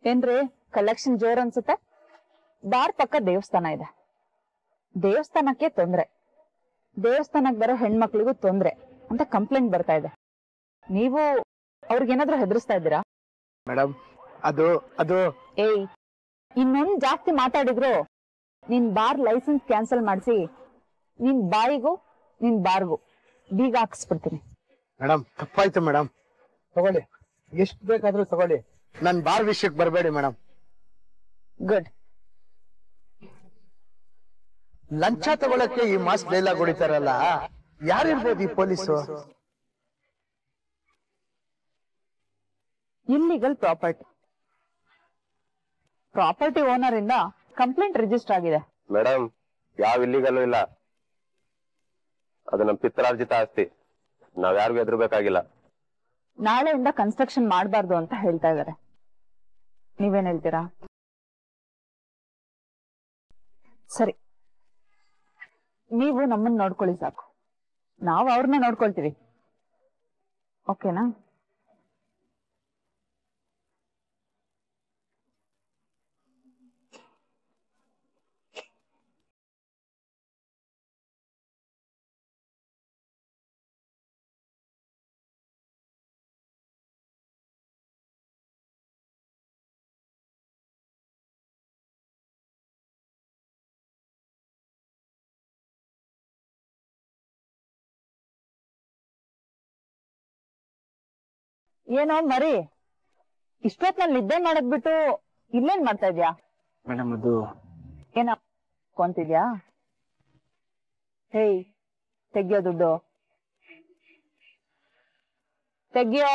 ಏನ್ರಿ ಕಲೆಕ್ಷನ್ ಜೋರ್ ಅನ್ಸುತ್ತೆ ಬಾರ್ ಪಕ್ಕ ದೇವಸ್ಥಾನ ಇದೆ ದೇವಸ್ಥಾನಕ್ಕೆ ತೊಂದ್ರೆ ದೇವಸ್ಥಾನಕ್ ಬರೋ ಹೆಣ್ಮಕ್ಳಿಗೂ ತೊಂದ್ರೆ ಅಂತ ಕಂಪ್ಲೇಂಟ್ ಬರ್ತಾ ಇದೆ ನೀವು ಅವ್ರಿಗೇನಾದ್ರೂ ಹೆದರ್ಸ್ತಾ ಇದ್ದೀರಾ ಮೇಡಮ್ ಅದು ಅದು ಏಯ್ ಇನ್ನೊಂದ್ ಜಾಸ್ತಿ ಮಾತಾಡಿದ್ರು ನಿನ್ ಬಾರ್ ಲೈಸೆನ್ಸ್ ಕ್ಯಾನ್ಸಲ್ ಮಾಡಿಸಿ ನಿನ್ ಬಾಯಿಗೂ ನಿನ್ ಬಾರ್ಗೂ ಬೀಗ ಹಾಕಿಸ್ಬಿಡ್ತೀನಿ ಮೇಡಮ್ ತಪ್ಪಾಯ್ತು ಮೇಡಮ್ ತಗೊಳ್ಳಿ ಎಷ್ಟು ಬೇಕಾದ್ರೂ ತಗೊಳ್ಳಿ ನನ್ ಬಾರ್ ವಿಷಯಕ್ಕೆ ಬರಬೇಡಿ ಮೇಡಮ್ ಗುಡ್ ಲಂಚ ತಗೊಳಕ್ಕೆ ಈ ಮಾಸ್ ಡೈಲಾಗ್ ಹೊಡಿತಾರಲ್ಲ ಯಾರಿರ್ಬೋದು ಈ police illegal property property owner ಇಂದ ಕಂಪ್ಲೇಂಟ್ ರಿಜಿಸ್ಟರ್ ಆಗಿದೆ ಮೇಡಮ್ ಯಾವ ಇಲ್ಲಿಗಲ್ಲೂ ಇಲ್ಲ ಅದು ನಮ್ ಪಿತ್ರಾರ್ಜಿತ ಆಸ್ತಿ ನಾವ್ ಯಾರಿಗೂ ಹೆದರ್ಬೇಕಾಗಿಲ್ಲ ನಾಳೆಯಿಂದ ಕನ್ಸ್ಟ್ರಕ್ಷನ್ ಮಾಡಬಾರ್ದು ಅಂತ ಹೇಳ್ತಾ ಇದಾರೆ ನೀವೇನ್ ಹೇಳ್ತೀರಾ ಸರಿ ನೀವು ನಮ್ಮನ್ನ ನೋಡ್ಕೊಳ್ಳಿ ಸಾಕು ನಾವು ಅವ್ರನ್ನ ನೋಡ್ಕೊಳ್ತೀವಿ ಓಕೆನಾ ಏನೋ ಮರಿ ಇಷ್ಟೊತ್ನಲ್ಲಿ ನಿದ್ದೆ ಮಾಡದ್ ಬಿಟ್ಟು ಇಲ್ಲೇನ್ ಮಾಡ್ತಾ ಇದ್ಯಾ ಮೇಡಮ್ ಅದು ಏನ ಕೊಂತಿದ್ಯಾ ಹೇಯ್ ತೆಗಿಯೋ ದುಡ್ಡು ತೆಗಿಯೋ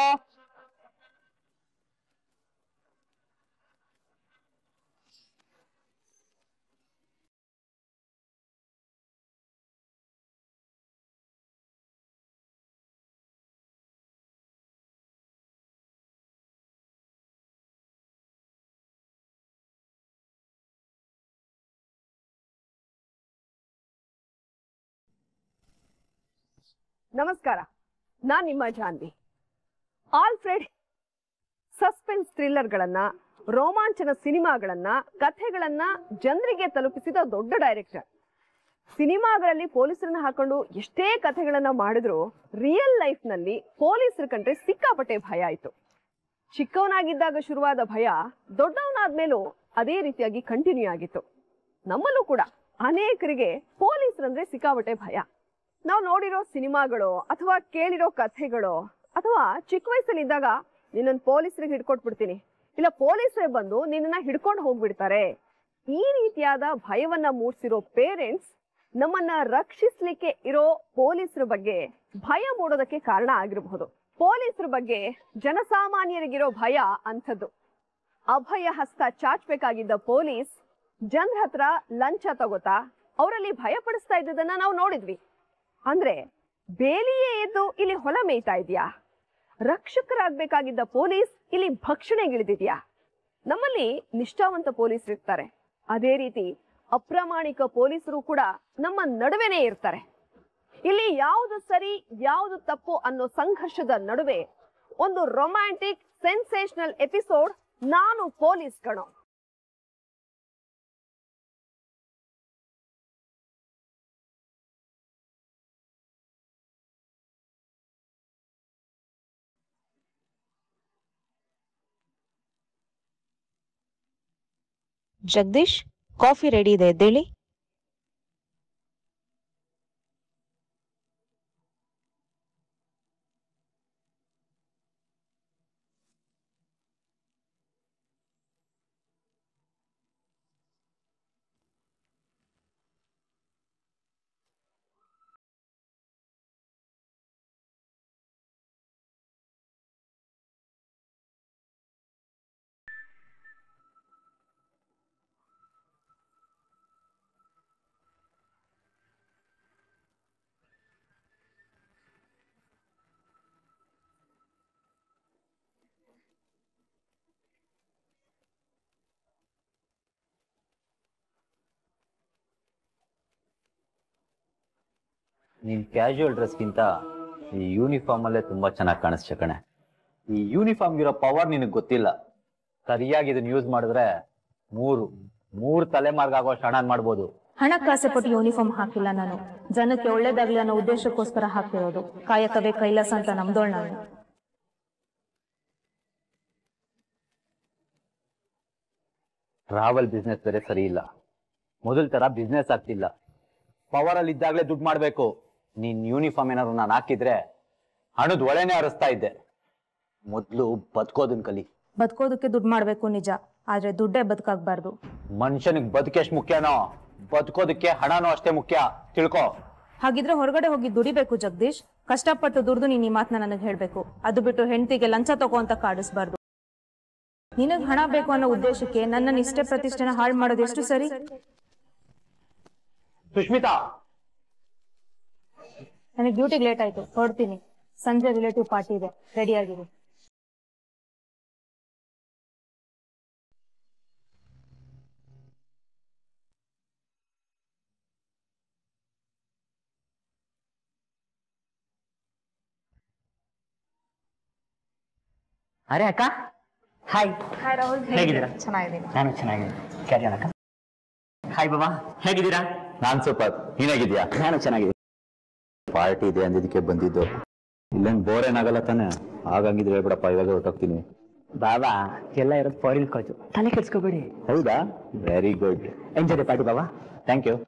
ನಮಸ್ಕಾರ ನಾನ್ ನಿಮ್ಮ ಜಾನ್ವಿ ಆಲ್ಫ್ರೆಡ್ ಸಸ್ಪೆನ್ಸ್ ಥ್ರಿಲ್ಲರ್ಗಳನ್ನ ರೋಮಾಂಚನ ಸಿನಿಮಾಗಳನ್ನ ಕಥೆಗಳನ್ನ ಜನರಿಗೆ ತಲುಪಿಸಿದ ದೊಡ್ಡ ಡೈರೆಕ್ಟರ್ ಸಿನಿಮಾಗಳಲ್ಲಿ ಪೊಲೀಸರನ್ನ ಹಾಕೊಂಡು ಎಷ್ಟೇ ಕಥೆಗಳನ್ನ ಮಾಡಿದ್ರು ರಿಯಲ್ ಲೈಫ್ ನಲ್ಲಿ ಪೊಲೀಸರ ಕಂಡ್ರೆ ಸಿಕ್ಕಾಪಟ್ಟೆ ಭಯ ಆಯ್ತು ಚಿಕ್ಕವನಾಗಿದ್ದಾಗ ಶುರುವಾದ ಭಯ ದೊಡ್ಡವನಾದ್ಮೇಲೂ ಅದೇ ರೀತಿಯಾಗಿ ಕಂಟಿನ್ಯೂ ಆಗಿತ್ತು ನಮ್ಮಲ್ಲೂ ಕೂಡ ಅನೇಕರಿಗೆ ಪೊಲೀಸರಂದ್ರೆ ಸಿಕ್ಕಾಪಟ್ಟೆ ಭಯ ನಾವು ನೋಡಿರೋ ಸಿನಿಮಾಗಳು ಅಥವಾ ಕೇಳಿರೋ ಕಥೆಗಳು ಅಥವಾ ಚಿಕ್ಕ ವಯಸ್ಸಲ್ಲಿದ್ದಾಗ ನಿನ್ನನ್ ಪೊಲೀಸರಿಗೆ ಹಿಡ್ಕೊಟ್ಬಿಡ್ತೀನಿ ಇಲ್ಲ ಪೊಲೀಸರೇ ಬಂದು ನಿನ್ನನ್ನ ಹಿಡ್ಕೊಂಡು ಹೋಗ್ಬಿಡ್ತಾರೆ ಈ ರೀತಿಯಾದ ಭಯವನ್ನ ಮೂಡಿಸಿರೋ ಪೇರೆಂಟ್ಸ್ ನಮ್ಮನ್ನ ರಕ್ಷಿಸ್ಲಿಕ್ಕೆ ಇರೋ ಪೊಲೀಸರ ಬಗ್ಗೆ ಭಯ ಮೂಡೋದಕ್ಕೆ ಕಾರಣ ಆಗಿರಬಹುದು ಪೊಲೀಸರ ಬಗ್ಗೆ ಜನಸಾಮಾನ್ಯರಿಗಿರೋ ಭಯ ಅಂಥದ್ದು ಅಭಯ ಹಸ್ತ ಚಾಚ್ಬೇಕಾಗಿದ್ದ ಪೊಲೀಸ್ ಜನರ ಹತ್ರ ಲಂಚ ತಗೋತಾ ಅವರಲ್ಲಿ ಭಯ ಪಡಿಸ್ತಾ ಇದ್ದದನ್ನ ನಾವು ನೋಡಿದ್ವಿ ಅಂದ್ರೆ ಬೇಲಿಯೇ ಎದ್ದು ಇಲ್ಲಿ ಹೊಲ ಮೇಯ್ತಾ ಇದೆಯಾ ರಕ್ಷಕರಾಗ್ಬೇಕಾಗಿದ್ದ ಪೊಲೀಸ್ ಇಲ್ಲಿ ಭಕ್ಷಣೆಗಿಳಿದಿದ್ಯಾ ನಮ್ಮಲ್ಲಿ ನಿಷ್ಠಾವಂತ ಪೊಲೀಸರು ಇರ್ತಾರೆ ಅದೇ ರೀತಿ ಅಪ್ರಾಮಾಣಿಕ ಪೊಲೀಸರು ಕೂಡ ನಮ್ಮ ನಡುವೆನೇ ಇರ್ತಾರೆ ಇಲ್ಲಿ ಯಾವುದು ಸರಿ ಯಾವುದು ತಪ್ಪು ಅನ್ನೋ ಸಂಘರ್ಷದ ನಡುವೆ ಒಂದು ರೊಮ್ಯಾಂಟಿಕ್ ಸೆನ್ಸೇಷನಲ್ ಎಪಿಸೋಡ್ ನಾನು ಪೊಲೀಸ್ ಕಣೋ ಜಗದೀಶ್ ಕಾಫಿ ರೆಡಿ ಇದೆ ಎದ್ದೇಳಿ ನೀನ್ ಕ್ಯಾಶುವಲ್ ಡ್ರೆಸ್ಗಿಂತ ಈ ಯೂನಿಫಾರ್ಮ್ ಅಲ್ಲೇ ತುಂಬಾ ಚೆನ್ನಾಗಿ ಕಾಣಿಸ್ತೆ ಕಣೆ ಈ ಯೂನಿಫಾರ್ಮ್ ಇರೋ ಪವರ್ ನಿನಗೆ ಗೊತ್ತಿಲ್ಲ ಸರಿಯಾಗಿ ಇದನ್ನ ಯೂಸ್ ಮಾಡಿದ್ರೆ ಮೂರು ಮೂರು ತಲೆಮಾರ್ಗಾಗೋಷ್ಟು ಹಣ ಮಾಡ್ಬೋದು ಹಣಕ್ಕಾಸೆ ಪಟ್ಟು ಯೂನಿಫಾರ್ಮ್ ಹಾಕಿಲ್ಲ ನಾನು ಜನಕ್ಕೆ ಒಳ್ಳೇದಾಗ್ಲಿ ಅನ್ನೋ ಉದ್ದೇಶಕ್ಕೋಸ್ಕರ ಹಾಕಿರೋದು ಕಾಯಕವೇ ಕೈಲಾಸ ಅಂತ ನಮ್ದೋಳ್ ನಾನು ಟ್ರಾವೆಲ್ ಬಿಸ್ನೆಸ್ ಬೇರೆ ಸರಿ ಇಲ್ಲ ಮೊದಲ ತರ ಬಿಸ್ನೆಸ್ ಆಗ್ತಿಲ್ಲ ಪವರ್ ಅಲ್ಲಿ ಇದ್ದಾಗಲೇ ದುಡ್ಡು ಮಾಡ್ಬೇಕು ನೀನ್ ಯೂನಿಫಾರ್ಮ್ ಏನಾದ್ರು ನಾನು ಹಾಕಿದ್ರೆ ಹಣದ ಒಳೆನೆ ಹರಿಸ್ತಾ ಇದ್ದೆ ಮೊದ್ಲು ಬದುಕೋದನ್ ಕಲಿ ಬದುಕೋದಕ್ಕೆ ದುಡ್ಡು ಮಾಡ್ಬೇಕು ನಿಜ ಆದ್ರೆ ದುಡ್ಡೇ ಬದುಕಾಗ್ಬಾರ್ದು ಮನುಷ್ಯನಿಗೆ ಬದುಕೆಷ್ಟು ಮುಖ್ಯನೋ ಬದುಕೋದಕ್ಕೆ ಹಣನೂ ಅಷ್ಟೇ ಮುಖ್ಯ ತಿಳ್ಕೊ ಹಾಗಿದ್ರೆ ಹೊರಗಡೆ ಹೋಗಿ ದುಡಿಬೇಕು ಜಗದೀಶ್ ಕಷ್ಟಪಟ್ಟು ದುಡ್ದು ನೀನ್ ಈ ಮಾತನ್ನ ನನಗೆ ಹೇಳ್ಬೇಕು ಅದು ಬಿಟ್ಟು ಹೆಂಡತಿಗೆ ಲಂಚ ತಗೋ ಅಂತ ಕಾಡಿಸ್ಬಾರ್ದು ನಿನಗ್ ಹಣ ಬೇಕು ಅನ್ನೋ ಉದ್ದೇಶಕ್ಕೆ ನನ್ನ ನಿಷ್ಠೆ ಪ್ರತಿಷ್ಠೆನ ಹಾಳು ಮಾಡೋದು ಎಷ್ಟು ಸರಿ ಸುಷ್ಮಿತಾ ನನಗೆ ಡ್ಯೂಟಿಗೆ ಲೇಟ್ ಆಯ್ತು ಹೊರಡ್ತೀನಿ ಸಂಜೆ ರಿಲೇಟಿವ್ ಪಾರ್ಟಿ ಇದೆ ರೆಡಿ ಆಗಿರಿ ಅರೆ ಅಕ್ಕ ಹಾಯ್ ಹಾಯ್ ರಾಹುಲ್ ಹೇಗಿದ್ದೀರಾ? ಚೆನ್ನಾಗಿದ್ದೀನಿ ನಾನು ಚೆನ್ನಾಗಿದ್ದೀನಿ ಕ್ಯಾರಿ ಅಕ್ಕ ಹಾಯ್ ಬಾಬಾ ಹೇಗಿದ್ದೀರಾ ನಾನ್ ಸೂಪರ್ ನೀನಾಗಿದ್ಯಾ ನಾನು ಚೆನ್ನಾಗಿದ್ದೀನಿ ಪಾರ್ಟಿ ಇದೆ ಅಂದಿದ್ದಕ್ಕೆ ಬಂದಿದ್ದು ಇಲ್ಲೇನ್ ಬೋರ್ ಏನಾಗಲ್ಲ ತಾನೆ ಆಗಂಗಿದ್ರೆ ಹೇಳ್ಬಿಡಪ್ಪ ಇವಾಗ ಹೊರಟೋಗ್ತೀನಿ ಬಾಬಾ ಎಲ್ಲ ಇರೋದು ಫಾರಿನ್ ಕಾಲೇಜು ತಲೆ ಕೆಡ್ಸ್ಕೋಬೇಡಿ ಹೌದಾ very good enjoy the party ಬಾಬಾ ಥ್ಯಾಂಕ್ ಯು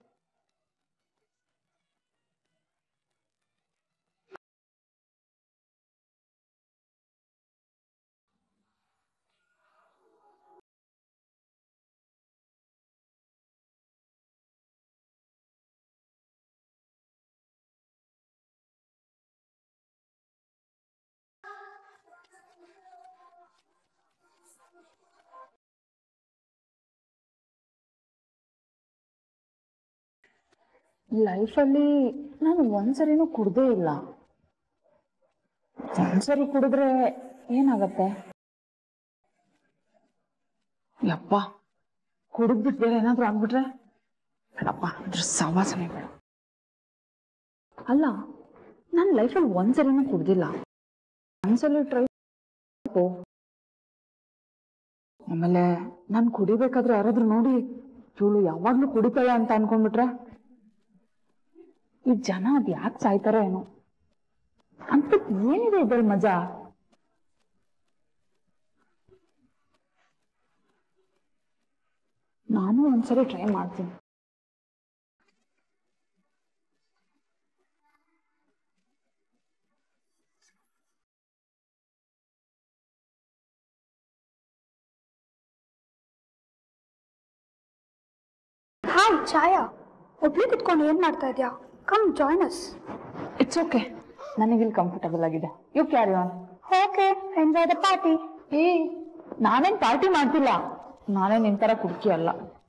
ಲೈಫಲ್ಲಿ ನಾನು ಒಂದ್ಸರಿನೂ ಕುಡ್ದೇ ಇಲ್ಲ ಒಂದ್ಸರಿ ಕುಡಿದ್ರೆ ಏನಾಗತ್ತೆ ಯಪ್ಪ ಕುಡಿದ್ಬಿಟ್ಟು ಬೇರೆ ಏನಾದ್ರೂ ಆಗ್ಬಿಟ್ರೆ ಬೇಡಪ್ಪ ಅದ್ರ ಸವಾಸನೆ ಬೇಡ ಅಲ್ಲ ನಾನು ಲೈಫಲ್ಲಿ ಒಂದ್ಸರಿನೂ ಕುಡ್ದಿಲ್ಲ ಒಂದ್ಸಲಿ ಟ್ರೈ ಆಮೇಲೆ ನಾನು ಕುಡಿಬೇಕಾದ್ರೆ ಯಾರಾದ್ರೂ ನೋಡಿ ಇವಳು ಯಾವಾಗ್ಲೂ ಕುಡಿತಾಳೆ ಅಂತ ಅನ್ಕೊಂಡ್ಬಿಟ್ರೆ ಈ ಜನ ಅದ್ ಯಾಕೆ ಸಾಯ್ತಾರೋ ಏನೋ ಅಂತ ಏನಿದೆ ಇದ್ರಲ್ಲಿ ಮಜಾ ನಾನು ಒಂದ್ಸರಿ ಟ್ರೈ ಮಾಡ್ತೀನಿ ಹಾಯ್ ಛಾಯಾ ಒಬ್ಳೆ ಕುತ್ಕೊಂಡು ಏನ್ ಮಾಡ್ತಾ ಇದ್ಯಾ come join us it's okay ನನಗಿಲ್ಲಿ ಕಂಫರ್ಟಬಲ್ ಆಗಿದೆ you carry on okay enjoy the party ಏ ನಾನೇನ್ ಪಾರ್ಟಿ ಮಾಡ್ತಿಲ್ಲ ನಾನೇ ನಿನ್ ತರ ಕುಡ್ಕಿ ಅಲ್ಲ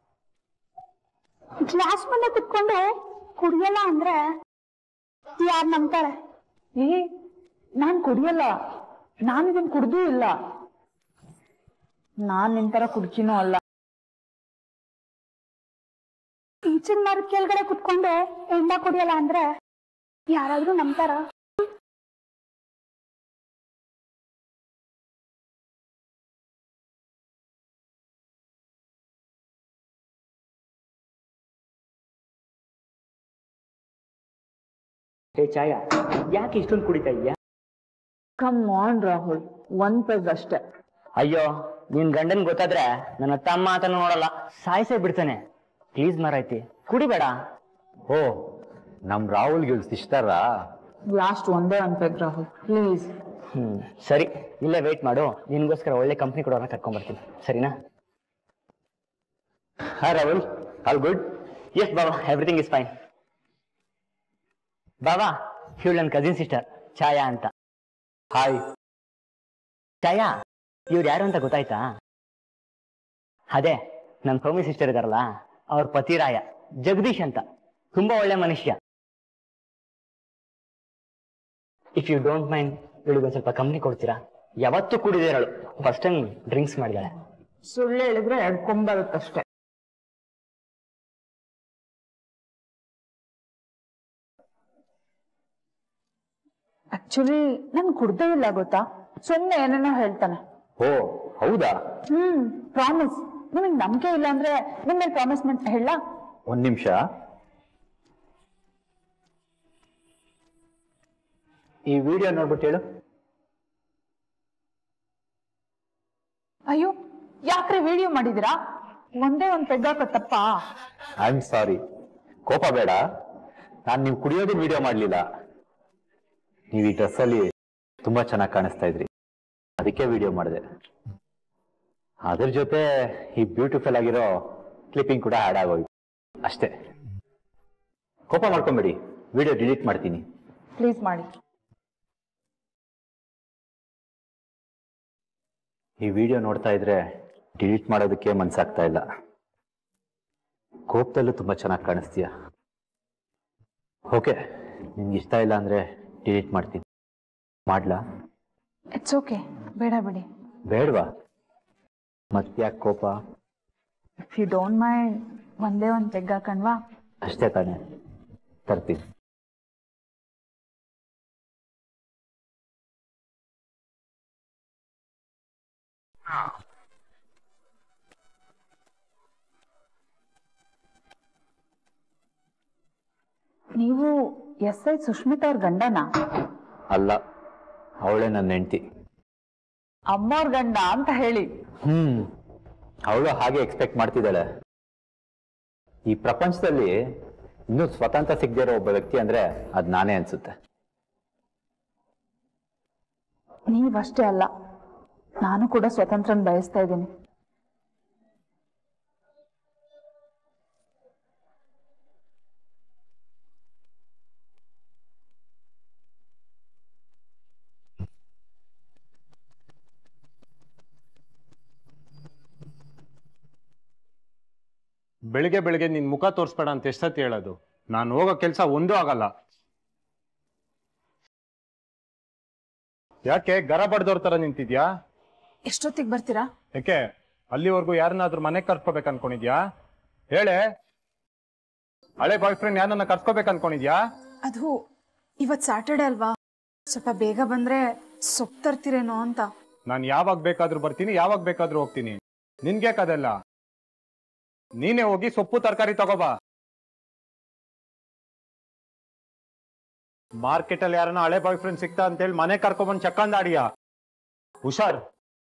ಗ್ಲಾಸ್ ಮುಂದೆ ಕುತ್ಕೊಂಡು ಕುಡಿಯಲ್ಲ ಅಂದ್ರೆ ಯಾರು ನಂಬ್ತಾರೆ ಏ ನಾನ್ ಕುಡಿಯಲ್ಲ ನಾನು ಇದನ್ ಕುಡ್ದೂ ಇಲ್ಲ ನಾನ್ ನಿನ್ ತರ ಕುಡ್ಕಿನೂ ಅಲ್ಲ ಈಚಿನ ಮರದ ಕೆಳಗಡೆ ಕುತ್ಕೊಂಡು ಎಂಡ ಕುಡಿಯಲ್ಲ ಅಂದ್ರೆ ಯಾರಾದ್ರೂ ನಂಬ್ತಾರ ಹೇ ಛಾಯಾ ಯಾಕೆ ಇಷ್ಟೊಂದು ಕುಡಿತಾ ಇದೀಯಾ ಕಮ್ ಆನ್ ರಾಹುಲ್ ಒಂದ್ ಪೆಗ್ ಅಷ್ಟೇ ಅಯ್ಯೋ ನಿನ್ ಗಂಡನ್ ಗೊತ್ತಾದ್ರೆ ನನ್ನ ತಮ್ಮ ಆತನ ನೋಡಲ್ಲ ಸಾಯಿಸೇ ಬಿಡ್ತಾನೆ ಪ್ಲೀಸ್ ಮಾರಾಯ್ತಿ ಕುಡಿಬೇಡ ಓ ನಮ್ ರಾಹುಲ್ಗೆ ಇಷ್ಟಾರ ಲಾಸ್ಟ್ ಒಂದೇ ಒಂದ್ ಪೆಗ್ ರಾಹುಲ್ ಪ್ಲೀಸ್ ಹ್ಮ್ ಸರಿ ಇಲ್ಲೇ ವೇಟ್ ಮಾಡು ನಿನ್ಗೋಸ್ಕರ ಒಳ್ಳೆ ಕಂಪ್ನಿ ಕೊಡೋನ ಕರ್ಕೊಂಡ್ ಬರ್ತೀನಿ ಸರಿನಾ hi Rahul all good yes ಬಾಬಾ ಎವ್ರಿಥಿಂಗ್ ಇಸ್ ಫೈನ್ ಬಾಬಾ ಇವಳು ನನ್ನ ಕಸಿನ್ ಸಿಸ್ಟರ್ ಛಾಯಾ ಅಂತ ಹಾಯ್ ಛಾಯಾ ಇವ್ರು ಯಾರು ಅಂತ ಗೊತ್ತಾಯ್ತಾ ಅದೇ ನನ್ನ ಸೌಮಿ ಸಿಸ್ಟರ್ ಇದಾರಲ್ಲ ಅವ್ರ ಪತಿರಾಯ ಜಗದೀಶ್ ಅಂತ ತುಂಬಾ ಒಳ್ಳೆ ಮನುಷ್ಯ ಇಫ್ ಯು ಡೋಂಟ್ ಮೈಂಡ್ ಇವಳಿಗೆ ಒಂದ್ ಸ್ವಲ್ಪ ಕಂಪ್ನಿ ಕೊಡ್ತೀರಾ ಯಾವತ್ತೂ ಕುಡಿದಿರಳು ಫಸ್ಟ್ ಟೈಮ್ ಡ್ರಿಂಕ್ಸ್ ಮಾಡಿದಾಳೆ ಸುಳ್ಳು ಹೇಳಿದ್ರೆ ಎಡ್ಕೊಂಬರುತ್ತಷ್ಟೇ ಆಕ್ಚುಲಿ ನನ್ ಕುಡ್ದೇ ಇಲ್ಲ ಗೊತ್ತಾ ಸುಮ್ಮನೆ ಏನೇನೋ ಹೇಳ್ತಾನೆ ಓ ಹೌದಾ ಹ್ಮ್ ಪ್ರಾಮಿಸ್ ನಿಮಗ್ ನಂಬಿಕೆ ಇಲ್ಲ ಅಂದ್ರೆ ನಿಮ್ ಮೇಲೆ ಪ್ರಾಮಿಸ್ ಮಾಡಿ ಹೇಳ ಒಂದ್ ನಿಮಿಷ ಈ ವಿಡಿಯೋ ನೋಡ್ಬಿಟ್ಟು ಹೇಳು ಅಯ್ಯೋ ಯಾಕ್ರೆ ವಿಡಿಯೋ ಮಾಡಿದಿರಾ ಒಂದೇ ಒಂದ್ ಪೆಗ್ಗಾಕ ತಪ್ಪಾ ಐ ಆಮ್ ಸಾರಿ ಕೋಪ ಬೇಡ ನಾನು ನೀವು ಕುಡಿಯೋದು ವಿಡಿಯೋ ಮಾಡಲಿಲ್ಲ ನೀವು ಈ ಡ್ರೆಸ್ಸಲ್ಲಿ ತುಂಬಾ ಚೆನ್ನಾಗಿ ಕಾಣಿಸ್ತಾ ಇದ್ರಿ ಅದಕ್ಕೆ ವಿಡಿಯೋ ಮಾಡಿದೆ ಅದ್ರ ಜೊತೆ ಈ ಬ್ಯೂಟಿಫುಲ್ ಆಗಿರೋ ಕ್ಲಿಪ್ಪಿಂಗ್ ಕೂಡ ಆ್ಯಡ್ ಆಗೋಯ್ತು ಅಷ್ಟೇ ಕೋಪ ಮಾಡ್ಕೊಂಬೇಡಿ ವಿಡಿಯೋ ಡಿಲೀಟ್ ಮಾಡ್ತೀನಿ ಪ್ಲೀಸ್ ಮಾಡಿ ಈ ವಿಡಿಯೋ ನೋಡ್ತಾ ಇದ್ರೆ ಡಿಲೀಟ್ ಮಾಡೋದಕ್ಕೆ ಮನ್ಸಾಗ್ತಾ ಇಲ್ಲ ಕೋಪದಲ್ಲೂ ತುಂಬಾ ಚೆನ್ನಾಗಿ ಕಾಣಿಸ್ತೀಯ ಓಕೆ ನಿಮ್ಗೆ ಇಷ್ಟ ಇಲ್ಲ ಅಂದ್ರೆ ಡಿಲೀಟ್ ಮಾಡ್ತೀನಿ ಮಾಡ್ಲಾ ಇಟ್ಸ್ ಓಕೆ ಬೇಡ ಬಿಡಿ ಬೇಡವಾ ಮತ್ತ್ಯಾಕೆ ಕೋಪ ಇಫ್ ಯು ಡೋಂಟ್ ಮೈಂಡ್ ಒಂದೇ ಒಂದ್ ಪೆಗ್ ಹಾಕಣ್ವಾ ಅಷ್ಟೇ ತಾನೇ ತರ್ತೀನಿ ನೀವು ಎಸ್ ಐ ಸುಷ್ಮಿತಾ ಅವ್ರ ಗಂಡನ ಅಲ್ಲ ಅವಳೇ ನನ್ನ ಹೆಂಡತಿ ಅಮ್ಮವ್ರ ಗಂಡ ಅಂತ ಹೇಳಿ ಹ್ಮ್ ಅವಳು ಹಾಗೆ ಎಕ್ಸ್ಪೆಕ್ಟ್ ಮಾಡ್ತಿದ್ದಾಳೆ ಈ ಪ್ರಪಂಚದಲ್ಲಿ ಇನ್ನೂ ಸ್ವತಂತ್ರ ಸಿಗದೇ ಇರೋ ಒಬ್ಬ ವ್ಯಕ್ತಿ ಅಂದ್ರೆ ಅದ್ ನಾನೇ ಅನ್ಸುತ್ತೆ ನೀವಷ್ಟೇ ಅಲ್ಲ ನಾನು ಕೂಡ ಸ್ವತಂತ್ರನ ಬಯಸ್ತಾ ಇದ್ದೀನಿ ಬೆಳಿಗ್ಗೆ ಬೆಳಿಗ್ಗೆ ನಿನ್ ಮುಖ ತೋರಿಸ್ಬೇಡ ಅಂತ ಎಷ್ಟತಿ ಹೇಳೋದು ನಾನು ಹೋಗೋ ಕೆಲಸ ಒಂದೂ ಆಗಲ್ಲ ಯಾಕೆ ಗರ ಬಡ್ದವ್ರ ತರ ನಿಂತಿದ್ಯಾ ಎಷ್ಟೊತ್ತಿಗೆ ಬರ್ತೀರಾ ಯಾಕೆ ಅಲ್ಲಿವರೆಗೂ ಯಾರನ್ನಾದ್ರೂ ಮನೆಗೆ ಕರ್ಸ್ಕೋಬೇಕು ಅನ್ಕೊಂಡಿದ್ಯಾ ಹೇಳೆ ಹಳೆ ಬಾಯ್ ಫ್ರೆಂಡ್ ಯಾರನ್ನ ಕರ್ಸ್ಕೋಬೇಕು ಅನ್ಕೊಂಡಿದ್ಯಾ ಅದು ಇವತ್ ಸ್ಯಾಟರ್ಡೆ ಅಲ್ವಾ ಸ್ವಲ್ಪ ಬೇಗ ಬಂದ್ರೆ ಸೊಪ್ಪು ತರ್ತೀರೇನೋ ಅಂತ ನಾನು ಯಾವಾಗ ಬೇಕಾದ್ರೂ ಬರ್ತೀನಿ ಯಾವಾಗ ಬೇಕಾದ್ರೂ ಹೋಗ್ತೀನಿ ನಿನ್ಗ್ಯಾಕದೆಲ್ಲ ನೀನೇ ಹೋಗಿ ಸೊಪ್ಪು ತರಕಾರಿ ತಗೋಬಾ ಮಾರ್ಕೆಟ್ ಅಲ್ಲಿ ಯಾರನ್ನ ಹಳೆ ಬಾಯ್ ಫ್ರೆಂಡ್ ಸಿಗ್ತಾ ಅಂತೇಳಿ ಮನೆ ಕರ್ಕೊಂಡ್ಬಂದ್ ಚಕ್ಕಂದಾಡಿಯ ಹುಷಾರ್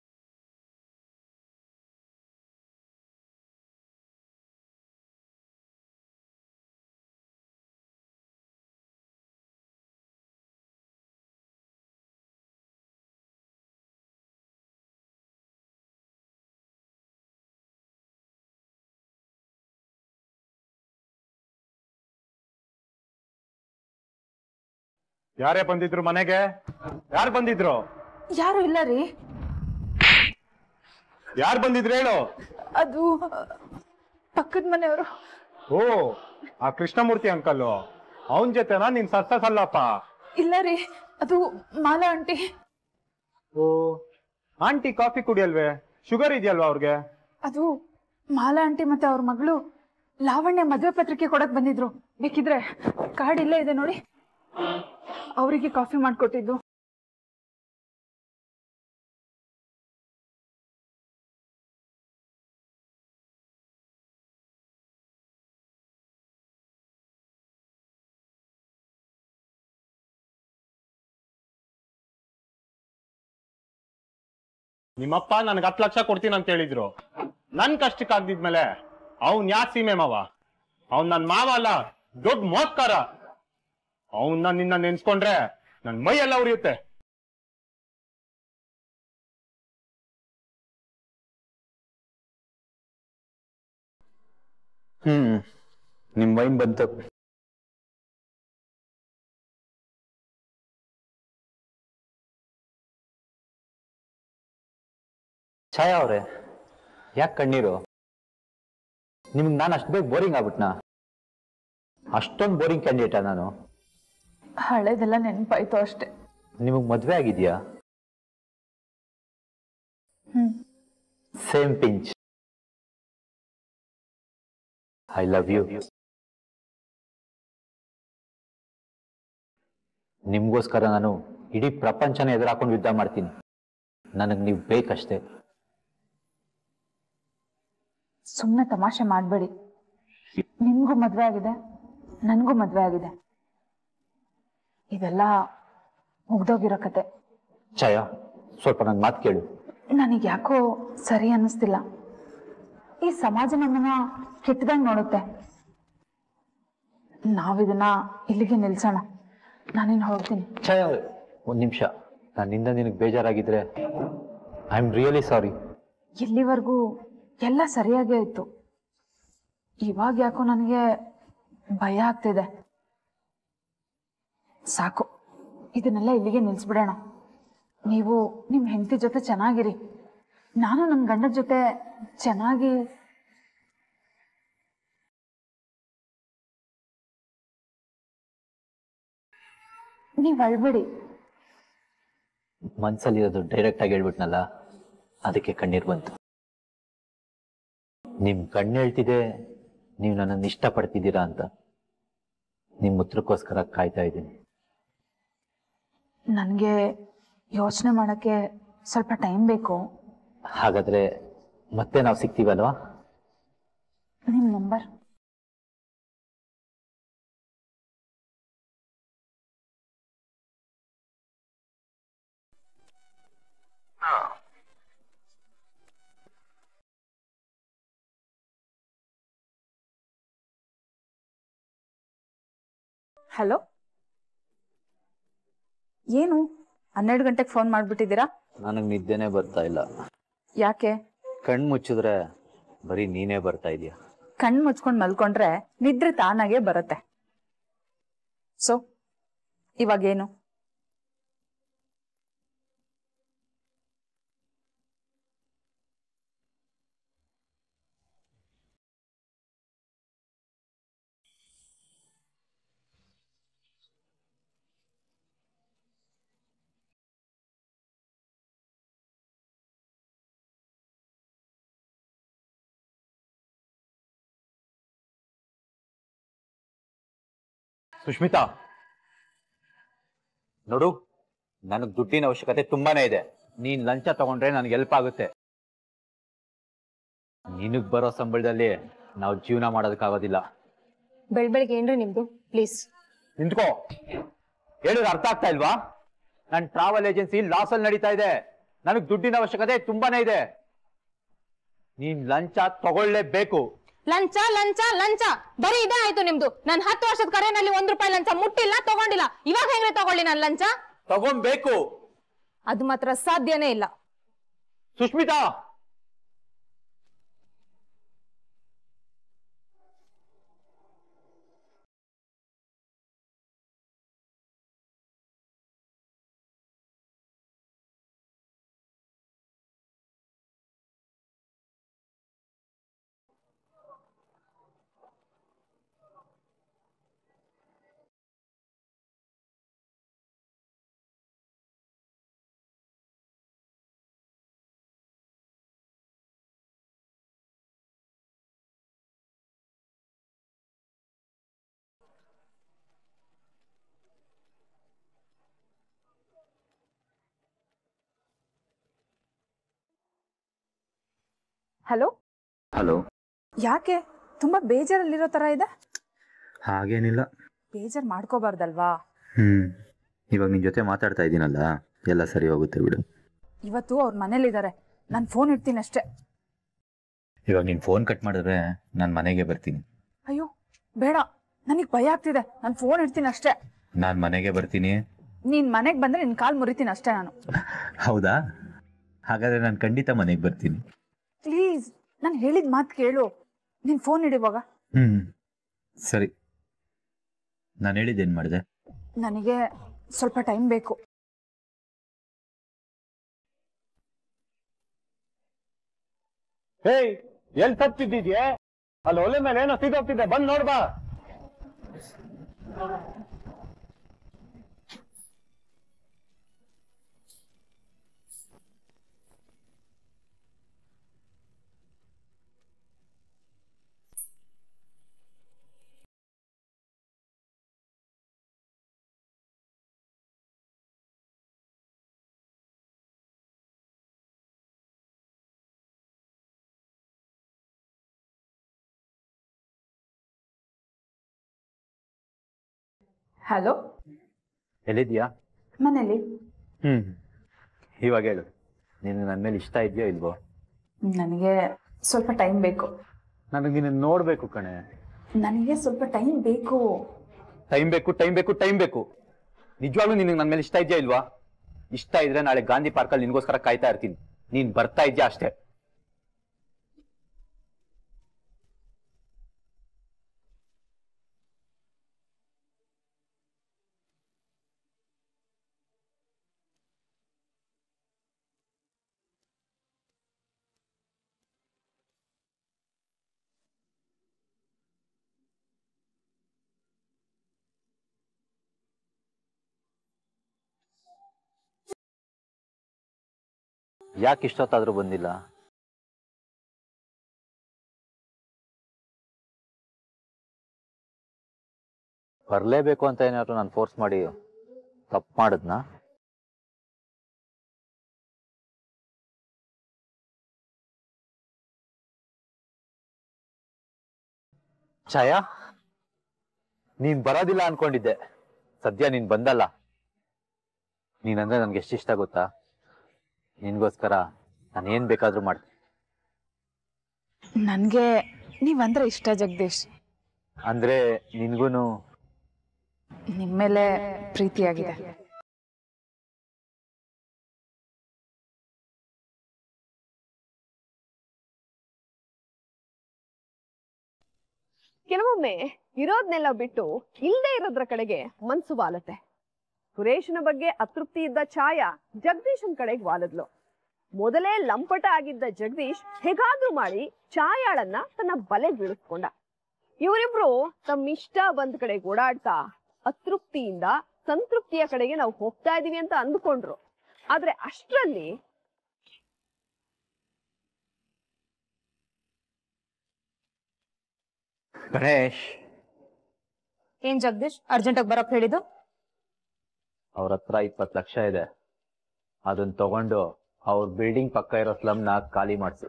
ಯಾರೇ ಬಂದಿದ್ರು ಮನೆಗೆ ಯಾರು ಬಂದಿದ್ರು ಯಾರು ಇಲ್ಲ ರೀ ಯಾರು ಬಂದಿದ್ರು ಹೇಳು ಅದು ಪಕ್ಕದ ಮನೆಯವರು ಓ ಆ ಕೃಷ್ಣಮೂರ್ತಿ ಅಂಕಲ್ ಅವನ್ ಜೊತೆನಾ ನೀನ್ ಸಲ್ಲಪ್ಪ ಇಲ್ಲ ರೀ ಅದು ಮಾಲಾ ಆಂಟಿ ಓ ಆಂಟಿ ಕಾಫಿ ಕುಡಿಯಲ್ವೇ ಶುಗರ್ ಇದೆಯಲ್ವಾ ಅವ್ರಿಗೆ ಅದು ಮಾಲಾ ಆಂಟಿ ಮತ್ತೆ ಅವ್ರ ಮಗಳು ಲಾವಣ್ಯ ಮದುವೆ ಪತ್ರಿಕೆ ಕೊಡಕ್ ಬಂದಿದ್ರು ಬೇಕಿದ್ರೆ ಕಾರ್ಡ್ ಇಲ್ಲೇ ಇದೆ ನೋಡಿ ಅವರಿಗೆ ಕಾಫಿ ಮಾಡ್ಕೊಟ್ಟಿದ್ದು ನಿಮ್ಮಪ್ಪ ನನ್ಗೆ ಹತ್ತು ಲಕ್ಷ ಕೊಡ್ತೀನಿ ಅಂತ ಹೇಳಿದ್ರು ನನ್ ಕಷ್ಟಕ್ಕೆ ಆಗ್ದಿದ್ಮೇಲೆ ಅವ್ನ್ ಯಾ ಸೀಮೆ ಮಾವ ಅವ್ನ್ ನನ್ ಮಾವ ಅಲ್ಲ ದೊಡ್ಡ ಮೋಸ್ಕಾರ ಅವ್ನ ನಿನ್ನ ನೆನ್ಸ್ಕೊಂಡ್ರೆ ನನ್ ಮೈ ಎಲ್ಲ ಉರಿಯುತ್ತೆ ಹ್ಮ್ ನಿಮ್ ವೈನ್ ಬಂತು ಛಾಯಾ ಅವ್ರೆ ಯಾಕೆ ಕಣ್ಣೀರು ನಿಮ್ಗೆ ನಾನು ಅಷ್ಟು ಬೇಗ ಬೋರಿಂಗ್ ಆಗ್ಬಿಟ್ನಾ ಅಷ್ಟೊಂದು ಬೋರಿಂಗ್ ಕ್ಯಾಂಡಿಡೇಟಾ ನಾನು ಹಳೇದೆಲ್ಲ ನೆನಪಾಯ್ತು ಅಷ್ಟೇ ನಿಮಗೆ ಮದ್ವೆ ಆಗಿದ್ಯಾ hmm same pinch I love you ನಿಮ್ಗೋಸ್ಕರ ನಾನು ಇಡೀ ಪ್ರಪಂಚನ ಎದುರಾಕೊಂಡು ಯುದ್ಧ ಮಾಡ್ತೀನಿ ನನಗೆ ನೀವು ಬೇಕಷ್ಟೇ ಸುಮ್ಮನೆ ತಮಾಷೆ ಮಾಡಬೇಡಿ ನಿಮ್ಗೂ ಮದ್ವೆ ಆಗಿದೆ ನನ್ಗೂ ಮದ್ವೆ ಆಗಿದೆ ಇದೆಲ್ಲ ಮುಗ್ದೋಗಿರೋ ಕತೆ ಛಾಯ ಸ್ವಲ್ಪ ನನ್ನ ಮಾತು ಕೇಳು ನನಗೆ ಯಾಕೋ ಸರಿ ಅನ್ನಿಸ್ತಿಲ್ಲ ಈ ಸಮಾಜ ನಮ್ಮನ್ನ ಕೆಟ್ಟದಂಗ್ ನೋಡುತ್ತೆ ನಾವಿದನ್ನ ಇಲ್ಲಿಗೆ ನಿಲ್ಸೋಣ ನಾನಿನ್ ಹೋಗ್ತೀನಿ ಛಾಯ ಒಂದು ನಿಮಿಷ ನನ್ನಿಂದ ನಿನಗೆ ಬೇಜಾರಾಗಿದ್ರೆ ಐ ಆಮ್ ರಿಯಲಿ ಸಾರಿ ಇಲ್ಲಿವರೆಗೂ ಎಲ್ಲ ಸರಿಯಾಗೇ ಇತ್ತು ಇವಾಗ ಯಾಕೋ ನನಗೆ ಭಯ ಆಗ್ತಿದೆ ಸಾಕು ಇದನ್ನೆಲ್ಲ ಇಲ್ಲಿಗೆ ನಿಲ್ಸ್ಬಿಡೋಣ ನೀವು ನಿಮ್ಮ ಹೆಂಡತಿ ಜೊತೆ ಚೆನ್ನಾಗಿರಿ ನಾನು ನನ್ನ ಗಂಡನ ಜೊತೆ ಚೆನ್ನಾಗಿ ನೀವು ಅಳ್ಬೇಡಿ ಮನ್ಸಲ್ಲಿರೋದು ಡೈರೆಕ್ಟ್ ಆಗಿ ಹೇಳ್ಬಿಟ್ನಲ್ಲ ಅದಕ್ಕೆ ಕಣ್ಣೀರ್ ಬಂತು ನಿಮ್ ಕಣ್ಣು ಹೇಳ್ತಿದೆ ನೀವು ನನ್ನನ್ನು ಇಷ್ಟಪಡ್ತಿದ್ದೀರಾ ಅಂತ ನಿಮ್ ಉತ್ತರಕ್ಕೋಸ್ಕರ ಕಾಯ್ತಾ ಇದ್ದೀನಿ ನನಗೆ ಯೋಚನೆ ಮಾಡೋಕ್ಕೆ ಸ್ವಲ್ಪ ಟೈಮ್ ಬೇಕು ಹಾಗಾದ್ರೆ ಮತ್ತೆ ನಾವು ಸಿಗ್ತೀವಲ್ವಾ ನಿಮ್ಮ ನಂಬರ್ ಹಲೋ ಏನು ಹನ್ನೆರಡು ಗಂಟೆಗೆ ಫೋನ್ ಮಾಡ್ಬಿಟ್ಟಿದ್ದೀರಾ ನನಗೆ ನಿದ್ದೆನೆ ಬರ್ತಾ ಇಲ್ಲ ಯಾಕೆ ಕಣ್ಣು ಮುಚ್ಚಿದ್ರೆ ಬರೀ ನೀನೇ ಬರ್ತಾ ಇದೀಯ ಕಣ್ಣು ಮುಚ್ಕೊಂಡು ಮಲ್ಕೊಂಡ್ರೆ ನಿದ್ರೆ ತಾನಾಗೆ ಬರುತ್ತೆ ಸೊ ಇವಾಗೇನು ಸುಷ್ಮಿತಾ ನೋಡು ನನಗ್ ದುಡ್ಡಿನ ಅವಶ್ಯಕತೆ ತುಂಬಾನೇ ಇದೆ ನೀನ್ ಲಂಚ ತಗೊಂಡ್ರೆ ನನಗೆ ಹೆಲ್ಪ್ ಆಗುತ್ತೆ ನಿನಗ್ ಬರೋ ಸಂಬಳದಲ್ಲಿ ನಾವು ಜೀವನ ಮಾಡೋದಕ್ಕಾಗೋದಿಲ್ಲ ಬೆಳ್ ಬೆಳಗ್ಗೆ ಏನ್ರಿ ನಿಮ್ದು ಪ್ಲೀಸ್ ನಿಂತ್ಕೋ ಹೇಳಿದ್ರೆ ಅರ್ಥ ಆಗ್ತಾ ಇಲ್ವಾ ನನ್ನ ಟ್ರಾವೆಲ್ ಏಜೆನ್ಸಿ ಲಾಸ್ ಅಲ್ಲಿ ನಡೀತಾ ಇದೆ ನನಗ್ ದುಡ್ಡಿನ ಅವಶ್ಯಕತೆ ತುಂಬಾನೇ ಇದೆ ನೀನ್ ಲಂಚ ತಗೊಳ್ಳೇಬೇಕು ಲಂಚ ಲಂಚ ಲಂಚ ಬರೀ ಇದೇ ಆಯ್ತು ನಿಮ್ದು ನನ್ ಹತ್ತು ವರ್ಷದ ಕರೆನಲ್ಲಿ ಒಂದ್ ರೂಪಾಯಿ ಲಂಚ ಮುಟ್ಟಿಲ್ಲ ತಗೊಂಡಿಲ್ಲ ಇವಾಗ ಹೆಂಗ್ರೆ ತಗೊಳ್ಳಿ ನಾನು ಲಂಚ ತಗೊಂಬೇಕು ಅದು ಮಾತ್ರ ಸಾಧ್ಯನೇ ಇಲ್ಲ ಸುಷ್ಮಿತಾ ಹಲೋ ಹಲೋ ಯಾಕೆ ತುಂಬಾ ಬೇಜಾರಲ್ಲಿರೋ ತರ ಇದೆ ಹಾಗೇನಿಲ್ಲ ಬೇಜಾರ್ ಮಾಡ್ಕೋಬಾರ್ದಲ್ವಾ ಹ್ಮ್ ಇವಾಗ ನಿನ್ ಜೊತೆ ಮಾತಾಡ್ತಾ ಇದ್ದೀನಲ್ಲ ಎಲ್ಲ ಸರಿ ಹೋಗುತ್ತೆ ಬಿಡು ಇವತ್ತು ಅವ್ರ ಮನೇಲಿದ್ದಾರೆ ನಾನು ಫೋನ್ ಇಡ್ತೀನಿ ಅಷ್ಟೇ ಇವಾಗ ನೀನ್ ಫೋನ್ ಕಟ್ ಮಾಡಿದ್ರೆ ನಾನು ಮನೆಗೆ ಬರ್ತೀನಿ ಅಯ್ಯೋ ಬೇಡ ನನಗ್ ಭಯ ಆಗ್ತಿದೆ ನಾನು ಫೋನ್ ಇಡ್ತೀನಿ ಅಷ್ಟೇ ನಾನು ಮನೆಗೆ ಬರ್ತೀನಿ ನೀನ್ ಮನೆಗ್ ಬಂದ್ರೆ ನಿನ್ ಕಾಲ್ ಮುರಿತೀನಿ ಅಷ್ಟೇ ನಾನು ಹೌದಾ ಹಾಗಾದ್ರೆ ನಾನು ಖಂಡಿತ ಮನೆಗೆ ಬರ್ತೀನಿ ಪ್ಲೀಸ್ ನಾನು ಹೇಳಿದ ಮಾತು ಕೇಳು ನೀನ್ ಫೋನ್ ಇಡಿವಾಗ ಹ್ಮ್ ಸರಿ ನಾನು ಹೇಳಿದ್ದೇನು ಮಾಡಿದೆ ನನಗೆ ಸ್ವಲ್ಪ ಟೈಮ್ ಬೇಕು ಹೇಯ್ ಎಲ್ ತಪ್ಪಿದ್ದಿದ್ಯೆ ಅಲ್ಲಿ ಒಲೆ ಮೇಲೆ ಏನೋ ಸಿದೋಗ್ತಿದೆ ಬಂದ್ ನೋಡ್ಬಾ ಹಲೋ ಎಲ್ಲಿದ್ಯಾ ಮನೇಲಿ ಹ್ಮ್ ಇವಾಗ ಹೇಳು ನೀನು ನನ್ನ ಮೇಲೆ ಇಷ್ಟ ಇದೆಯೋ ಇಲ್ವೋ ನನಗೆ ಸ್ವಲ್ಪ ಟೈಮ್ ಬೇಕು ನನಗೆ ನಿನ್ನ ನೋಡ್ಬೇಕು ಕಣೆ ನನಗೆ ಸ್ವಲ್ಪ ಟೈಮ್ ಬೇಕು ಟೈಮ್ ಬೇಕು ಟೈಮ್ ಬೇಕು ಟೈಮ್ ಬೇಕು ನಿಜವಾಗ್ಲೂ ನಿನಗೆ ನನ್ನ ಮೇಲೆ ಇಷ್ಟ ಇದೆಯಾ ಇಲ್ವಾ ಇಷ್ಟ ಇದ್ರೆ ನಾಳೆ ಗಾಂಧಿ ಪಾರ್ಕಲ್ಲಿ ನಿನ್ಗೋಸ್ಕರ ಕಾಯ್ತಾ ಇರ್ತೀನಿ ನೀನ್ ಬರ್ತಾ ಇದ್ಯಾ ಅಷ್ಟೇ ಯಾಕೆ ಇಷ್ಟೊತ್ತಾದ್ರೂ ಬಂದಿಲ್ಲ ಬರ್ಲೇಬೇಕು ಅಂತ ಏನಾದ್ರು ನಾನು ಫೋರ್ಸ್ ಮಾಡಿ ತಪ್ಪು ಮಾಡಿದ್ನಾ ಛಾಯಾ ನೀನ್ ಬರೋದಿಲ್ಲ ಅನ್ಕೊಂಡಿದ್ದೆ ಸದ್ಯ ನೀನ್ ಬಂದಲ್ಲ ನೀನಂದ್ರೆ ನನ್ಗೆ ಎಷ್ಟು ಇಷ್ಟ ಗೊತ್ತಾ ನಿನ್ಗೋಸ್ಕರ ನಾನು ಏನ್ ಬೇಕಾದ್ರೂ ಮಾಡ್ತೀನಿ ನನಗೆ ನೀವಂದ್ರೆ ಇಷ್ಟ ಜಗದೀಶ್ ಅಂದ್ರೆ ನಿನ್ಗೂನು ನಿಮ್ಮ ಮೇಲೆ ಪ್ರೀತಿಯಾಗಿದೆ ಕೆಲವೊಮ್ಮೆ ಇರೋದ್ನೆಲ್ಲ ಬಿಟ್ಟು ಇಲ್ಲದೆ ಇರೋದ್ರ ಕಡೆಗೆ ಮನ್ಸು ವಾಲತ್ತೆ ಸುರೇಶನ ಬಗ್ಗೆ ಅತೃಪ್ತಿ ಇದ್ದ ಛಾಯಾ ಜಗದೀಶನ್ ಕಡೆಗೆ ವಾಲದ್ಲು ಮೊದಲೇ ಲಂಪಟ ಆಗಿದ್ದ ಜಗದೀಶ್ ಹೇಗಾದ್ರೂ ಮಾಡಿ ಛಾಯಾಳನ್ನ ತನ್ನ ಬಲೆಗೆ ಬೀಳಿಸ್ಕೊಂಡ ಇವರಿಬ್ರು ತಮ್ಮ ಇಷ್ಟ ಬಂದ ಕಡೆಗೆ ಓಡಾಡ್ತಾ ಅತೃಪ್ತಿಯಿಂದ ಸಂತೃಪ್ತಿಯ ಕಡೆಗೆ ನಾವು ಹೋಗ್ತಾ ಇದೀವಿ ಅಂತ ಅಂದ್ಕೊಂಡ್ರು ಆದ್ರೆ ಅಷ್ಟ್ರಲ್ಲಿ ಗಣೇಶ್ ಏನ್ ಜಗದೀಶ್ ಅರ್ಜೆಂಟಾಗಿ ಬರಕ್ ಹೇಳಿದ್ದು ಅವ್ರ ಹತ್ರ ಇಪ್ಪತ್ತು ಲಕ್ಷ ಇದೆ ಅದನ್ನ ತಗೊಂಡು ಅವ್ರ ಬಿಲ್ಡಿಂಗ್ ಪಕ್ಕ ಇರೋ ಸ್ಲಮ್ನ ಖಾಲಿ ಮಾಡಿಸು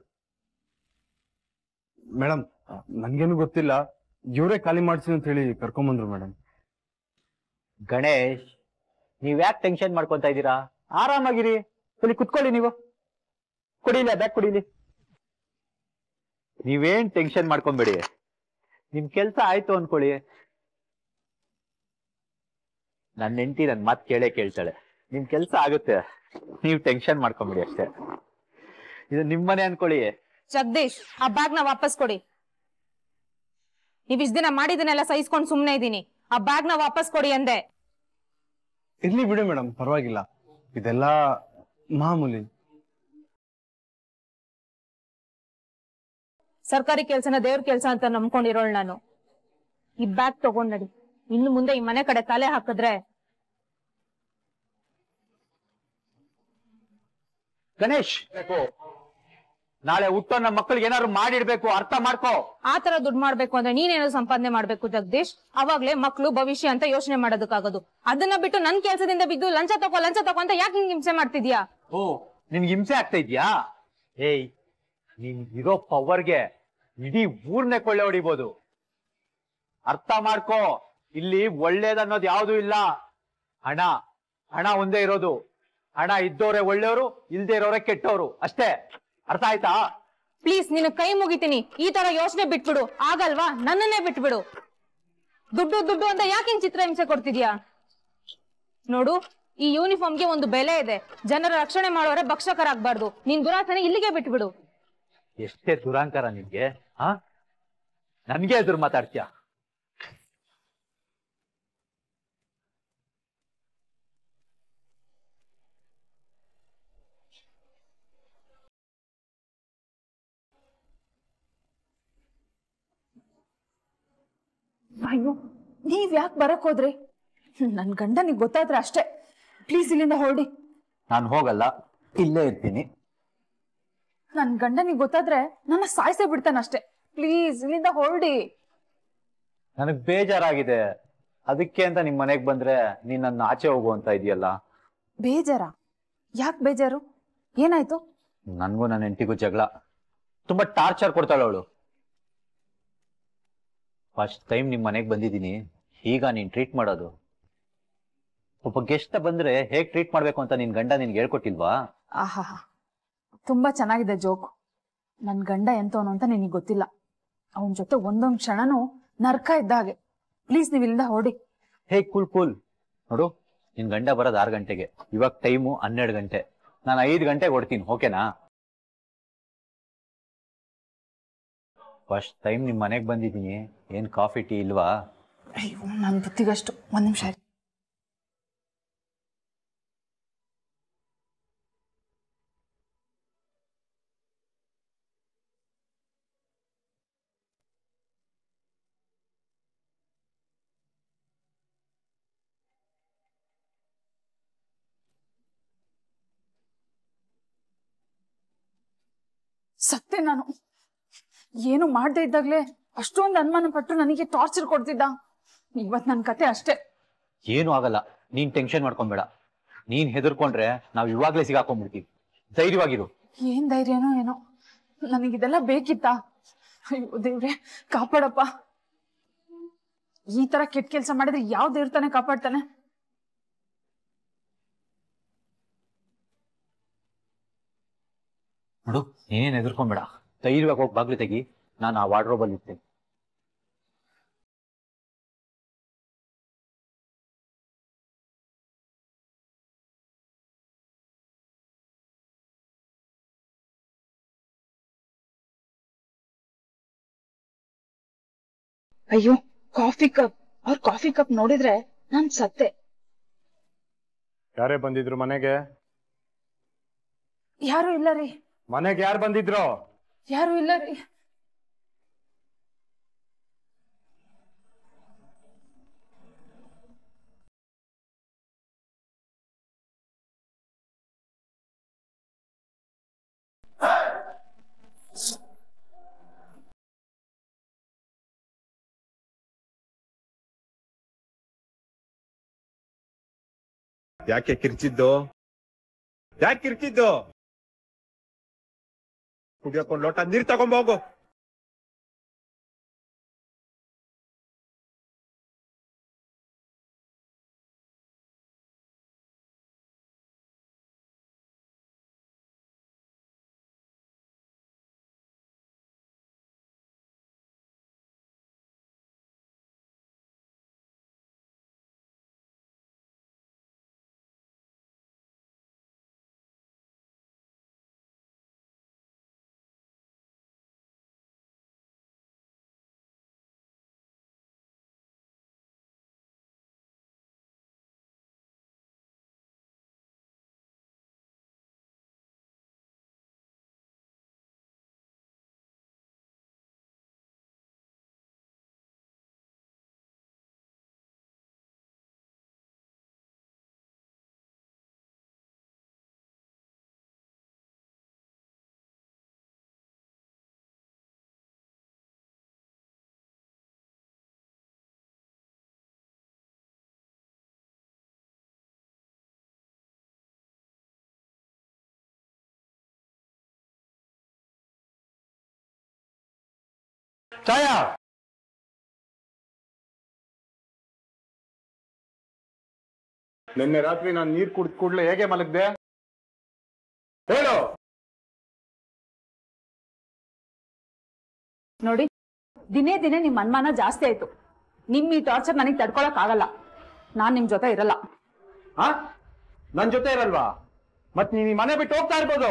ಮೇಡಮ್ ನನ್ಗೇನು ಗೊತ್ತಿಲ್ಲ ಇವರೇ ಖಾಲಿ ಮಾಡ್ಸಿ ಅಂತ ಹೇಳಿ ಕರ್ಕೊಂಬಂದ್ರು ಮೇಡಮ್ ಗಣೇಶ್ ನೀವ್ ಯಾಕೆ ಟೆನ್ಷನ್ ಮಾಡ್ಕೊಂತ ಇದ್ದೀರಾ ಆರಾಮಾಗಿರಿ ಇಲ್ಲಿ ಕುತ್ಕೊಳ್ಳಿ ನೀವು ಕುಡೀಲಿ ಬ್ಯಾಗ್ ಕುಡೀಲಿ ನೀವೇನ್ ಟೆನ್ಷನ್ ಮಾಡ್ಕೊಂಬೇಡಿ ನಿಮ್ ಕೆಲ್ಸ ಆಯ್ತು ಅನ್ಕೊಳ್ಳಿ ನನ್ನ ಹೆಂಡತಿ ನನ್ ಮಾತ್ ಕೇಳೇ ಕೇಳ್ತಾಳೆ ನಿಮ್ ಕೆಲ್ಸ ಆಗುತ್ತೆ ನೀವ್ ಟೆನ್ಷನ್ ಮಾಡ್ಕೊಂಬಿಡಿ ಅಷ್ಟೇ ಇದು ನಿಮ್ಮನೆ ಅನ್ಕೊಳ್ಳಿ ಜಗದೀಶ್ ಆ ಬ್ಯಾಗ್ ನ ವಾಪಸ್ ಕೊಡಿ ನೀವ್ ಇಷ್ಟ ದಿನ ಮಾಡಿದನ್ನೆಲ್ಲ ಸಹಿಸ್ಕೊಂಡು ಸುಮ್ನೆ ಇದೀನಿ ಆ ಬ್ಯಾಗ್ ನ ವಾಪಸ್ ಕೊಡಿ ಅಂದೆ ಇರ್ಲಿ ಬಿಡಿ ಮೇಡಮ್ ಪರವಾಗಿಲ್ಲ ಇದೆಲ್ಲ ಮಾಮೂಲಿ ಸರ್ಕಾರಿ ಕೆಲ್ಸನ ದೇವ್ರ ಕೆಲ್ಸ ಅಂತ ನಂಬ್ಕೊಂಡಿರೋಳ್ ನಾನು ಈ ಬ್ಯಾಗ್ ತಗೊಂಡ್ ನಡಿ ಇನ್ನು ಮುಂದೆ ಈ ಮನೆ ಕಡೆ ತಲೆ ಹಾಕಿದ್ರೆ ಗಣೇಶ್ ನಾಳೆ ಹುಟ್ಟೋ ನಮ್ಮ ಮಕ್ಕಳಿಗೆ ಏನಾದ್ರು ಮಾಡಿಡ್ಬೇಕು ಅರ್ಥ ಮಾಡ್ಕೋ ಆ ತರ ದುಡ್ಡು ಮಾಡ್ಬೇಕು ಅಂದ್ರೆ ನೀನೇನೋ ಸಂಪಾದನೆ ಮಾಡ್ಬೇಕು ಜಗದೀಶ್ ಅವಾಗ್ಲೇ ಮಕ್ಳು ಭವಿಷ್ಯ ಅಂತ ಯೋಚನೆ ಮಾಡೋದಕ್ಕಾಗೋದು ಅದನ್ನ ಬಿಟ್ಟು ನನ್ ಕೆಲ್ಸದಿಂದ ಬಿದ್ದು ಲಂಚ ತಗೋ ಲಂಚ ತಗೋ ಅಂತ ಯಾಕೆ ಹಿಂಗ್ ಹಿಂಸೆ ಮಾಡ್ತಿದ್ಯಾ ಓ ನಿನ್ಗೆ ಹಿಂಸೆ ಆಗ್ತಾ ಇದ್ಯಾ ಏಯ್ ನೀನ್ ಇರೋ ಪವರ್ಗೆ ಇಡೀ ಊರ್ನೆ ಕೊಳ್ಳೆ ಹೊಡಿಬೋದು ಅರ್ಥ ಮಾಡ್ಕೋ ಇಲ್ಲಿ ಒಳ್ಳೇದನ್ನೋದು ಯಾವ್ದು ಇಲ್ಲ ಹಣ ಹಣ ಒಂದೇ ಇರೋದು ಹಣ ಇದ್ದವ್ರೆ ಒಳ್ಳೆಯವರು ಇಲ್ದೇ ಇರೋರೆ ಕೆಟ್ಟವರು ಅಷ್ಟೇ ಅರ್ಥ ಆಯ್ತಾ ಪ್ಲೀಸ್ ನಿನ್ನ ಕೈ ಮುಗಿತೀನಿ ಈ ತರ ಯೋಚನೆ ಬಿಟ್ಬಿಡು ಆಗಲ್ವಾ ನನ್ನನ್ನೇ ಬಿಟ್ಬಿಡು ದುಡ್ಡು ದುಡ್ಡು ಅಂತ ಯಾಕೆ ಹಿಂಗ್ ಚಿತ್ರ ಹಿಂಸೆ ಕೊಡ್ತಿದ್ಯಾ ನೋಡು ಈ ಯೂನಿಫಾರ್ಮ್ಗೆ ಒಂದು ಬೆಲೆ ಇದೆ ಜನರ ರಕ್ಷಣೆ ಮಾಡೋರೆ ಭಕ್ಷಕರಾಗ್ಬಾರ್ದು ನಿನ್ ದುರಾಸನೆ ಇಲ್ಲಿಗೆ ಬಿಟ್ಬಿಡು ಎಷ್ಟೇ ದುರಾಂಕಾರ ನಿನ್ಗೆ ಹಾ ನನ್ಗೆ ಎದುರು ಮಾತಾಡ್ತೀಯ ಅಯ್ಯೋ ನೀವ್ ಯಾಕೆ ಬರಕ್ ಹೋದ್ರಿ ನನ್ ಗಂಡನಿಗೆ ಗೊತ್ತಾದ್ರೆ ಅಷ್ಟೇ ಪ್ಲೀಸ್ ಇಲ್ಲಿಂದ ಹೊರಡಿ ನಾನು ಹೋಗಲ್ಲ ಇಲ್ಲೇ ಇರ್ತೀನಿ ನನ್ ಗಂಡನಿಗೆ ಗೊತ್ತಾದ್ರೆ ನನ್ನ ಸಾಯಿಸೇ ಬಿಡ್ತಾನಷ್ಟೇ ಪ್ಲೀಸ್ ಇಲ್ಲಿಂದ ಹೊರಡಿ ನನಗ್ ಬೇಜಾರಾಗಿದೆ ಅದಕ್ಕೆ ಅಂತ ನಿಮ್ ಮನೆಗ್ ಬಂದ್ರೆ ನೀನ್ ನನ್ನ ಆಚೆ ಹೋಗು ಅಂತ ಇದೆಯಲ್ಲ ಬೇಜಾರ ಯಾಕೆ ಬೇಜಾರು ಏನಾಯ್ತು ನನ್ಗೂ ನನ್ನ ಹೆಂಡತಿಗೂ ಜಗಳ ತುಂಬಾ ಟಾರ್ಚರ್ ಕೊಡ್ತಾಳೆ ಅವಳು ಫಸ್ಟ್ ಟೈಮ್ ನಿಮ್ ಮನೆಗ್ ಬಂದಿದ್ದೀನಿ ಈಗ ನೀನ್ ಟ್ರೀಟ್ ಮಾಡೋದು ಒಬ್ಬ ಗೆಸ್ಟ್ ಬಂದ್ರೆ ಹೇಗ್ ಟ್ರೀಟ್ ಮಾಡ್ಬೇಕು ಅಂತ ನಿನ್ ಗಂಡ ನಿನ್ಗೆ ಹೇಳ್ಕೊಟ್ಟಿಲ್ವಾ ಆಹಾ ತುಂಬಾ ಚೆನ್ನಾಗಿದೆ ಜೋಕ್ ನನ್ ಗಂಡ ಎಂತವನು ಅಂತ ನಿನಗೆ ಗೊತ್ತಿಲ್ಲ ಅವನ ಜೊತೆ ಒಂದೊಂದ್ ಕ್ಷಣನೂ ನರ್ಕ ಇದ್ದ ಹಾಗೆ ಪ್ಲೀಸ್ ನೀವು ಇಲ್ಲಿಂದ ಹೊರಡಿ ಹೇ ಕೂಲ್ ಕೂಲ್ ನೋಡು ನಿನ್ ಗಂಡ ಬರೋದು ಆರು ಗಂಟೆಗೆ ಇವಾಗ ಟೈಮು ಹನ್ನೆರಡು ಗಂಟೆ ನಾನು ಐದು ಗಂಟೆಗೆ ಹೊಡ್ತೀನಿ ಓಕೆನಾ ಫಸ್ಟ್ ಟೈಮ್ ನಿಮ್ ಮನೆಗ್ ಬಂದಿದ್ದೀನಿ ಏನ್ ಕಾಫಿ ಟೀ ಇಲ್ವಾ ಅಯ್ಯೋ ನನ್ ಬುತ್ತಿಗಷ್ಟು ಒಂದ್ ನಿಮಿಷ ಇರಿ. ಸತ್ತೆ ನಾನು ಏನು ಮಾಡದೇ ಇದ್ದಾಗ್ಲೇ ಅಷ್ಟೊಂದು ಅನುಮಾನ ಪಟ್ಟು ನನಗೆ ಟಾರ್ಚರ್ ಕೊಡ್ತಿದ್ದ ಇವತ್ ನನ್ ಕತೆ ಅಷ್ಟೇ ಏನು ಆಗಲ್ಲ ನೀನ್ ಟೆನ್ಷನ್ ಮಾಡ್ಕೊಂಬೇಡ ನೀನ್ ಹೆದರ್ಕೊಂಡ್ರೆ ನಾವ್ ಇವಾಗ್ಲೇ ಸಿಗಾಕೊಂಡ್ಬಿಡ್ತೀವಿ ಧೈರ್ಯವಾಗಿರು ಏನ್ ಧೈರ್ಯನೋ ಏನೋ ನನಗಿದೆಲ್ಲ ಬೇಕಿತ್ತಾ ಅಯ್ಯೋ ದೇವ್ರೆ ಕಾಪಾಡಪ್ಪ ಈ ತರ ಕೆಟ್ಟ ಕೆಲಸ ಮಾಡಿದ್ರೆ ಯಾವ ದೇವ್ರ ತಾನೇ ಕಾಪಾಡ್ತಾನೆ ನೋಡು ನೀನೇನ್ ಹೆದರ್ಕೊಂಬೇಡ ಧೈರ್ಯವಾಗಿ ಹೋಗಿ ಬಾಗ್ಲು ತೆಗಿ ನಾನು ಆ ವಾರ್ಡ್ರೋಬ್ ಅಲ್ಲಿ ಇರ್ತೇನೆ ಅಯ್ಯೋ ಕಾಫಿ ಕಪ್ ಅವ್ರ ಕಾಫಿ ಕಪ್ ನೋಡಿದ್ರೆ ನಾನ್ ಸತ್ತೆ ಯಾರೇ ಬಂದಿದ್ರು ಮನೆಗೆ ಯಾರು ಇಲ್ಲ ರೀ ಮನೆಗೆ ಯಾರು ಬಂದಿದ್ರು ಯಾರು ಇಲ್ಲ ರೀ ಯಾಕೆ ಕಿರ್ಚಿದ್ದು ಯಾಕೆ ಕಿರ್ಚಿದ್ದು ಕುಡಿಯೋಕೊಂಡ್ ಲೋಟ ನೀರ್ ತಗೊಂಬೋಗು ಛಾಯಾ ನಿನ್ನೆ ರಾತ್ರಿ ನಾನು ನೀರ್ ಕುಡ್ದ ಕೂಡ್ಲೆ ಹೇಗೆ ಮಲಗ್ದೆ ಹೇಳು ನೋಡಿ ದಿನೇ ದಿನೇ ನಿಮ್ ಅನುಮಾನ ಜಾಸ್ತಿ ಆಯ್ತು ನಿಮ್ ಈ ಟಾರ್ಚರ್ ನನಗೆ ತಡ್ಕೊಳಕ್ ಆಗಲ್ಲ ನಾನ್ ನಿಮ್ ಜೊತೆ ಇರಲ್ಲ ಆ ನನ್ ಜೊತೆ ಇರಲ್ವಾ ಮತ್ ನೀನ್ ಈ ಮನೆ ಬಿಟ್ಟು ಹೋಗ್ತಾ ಇರ್ಬೋದು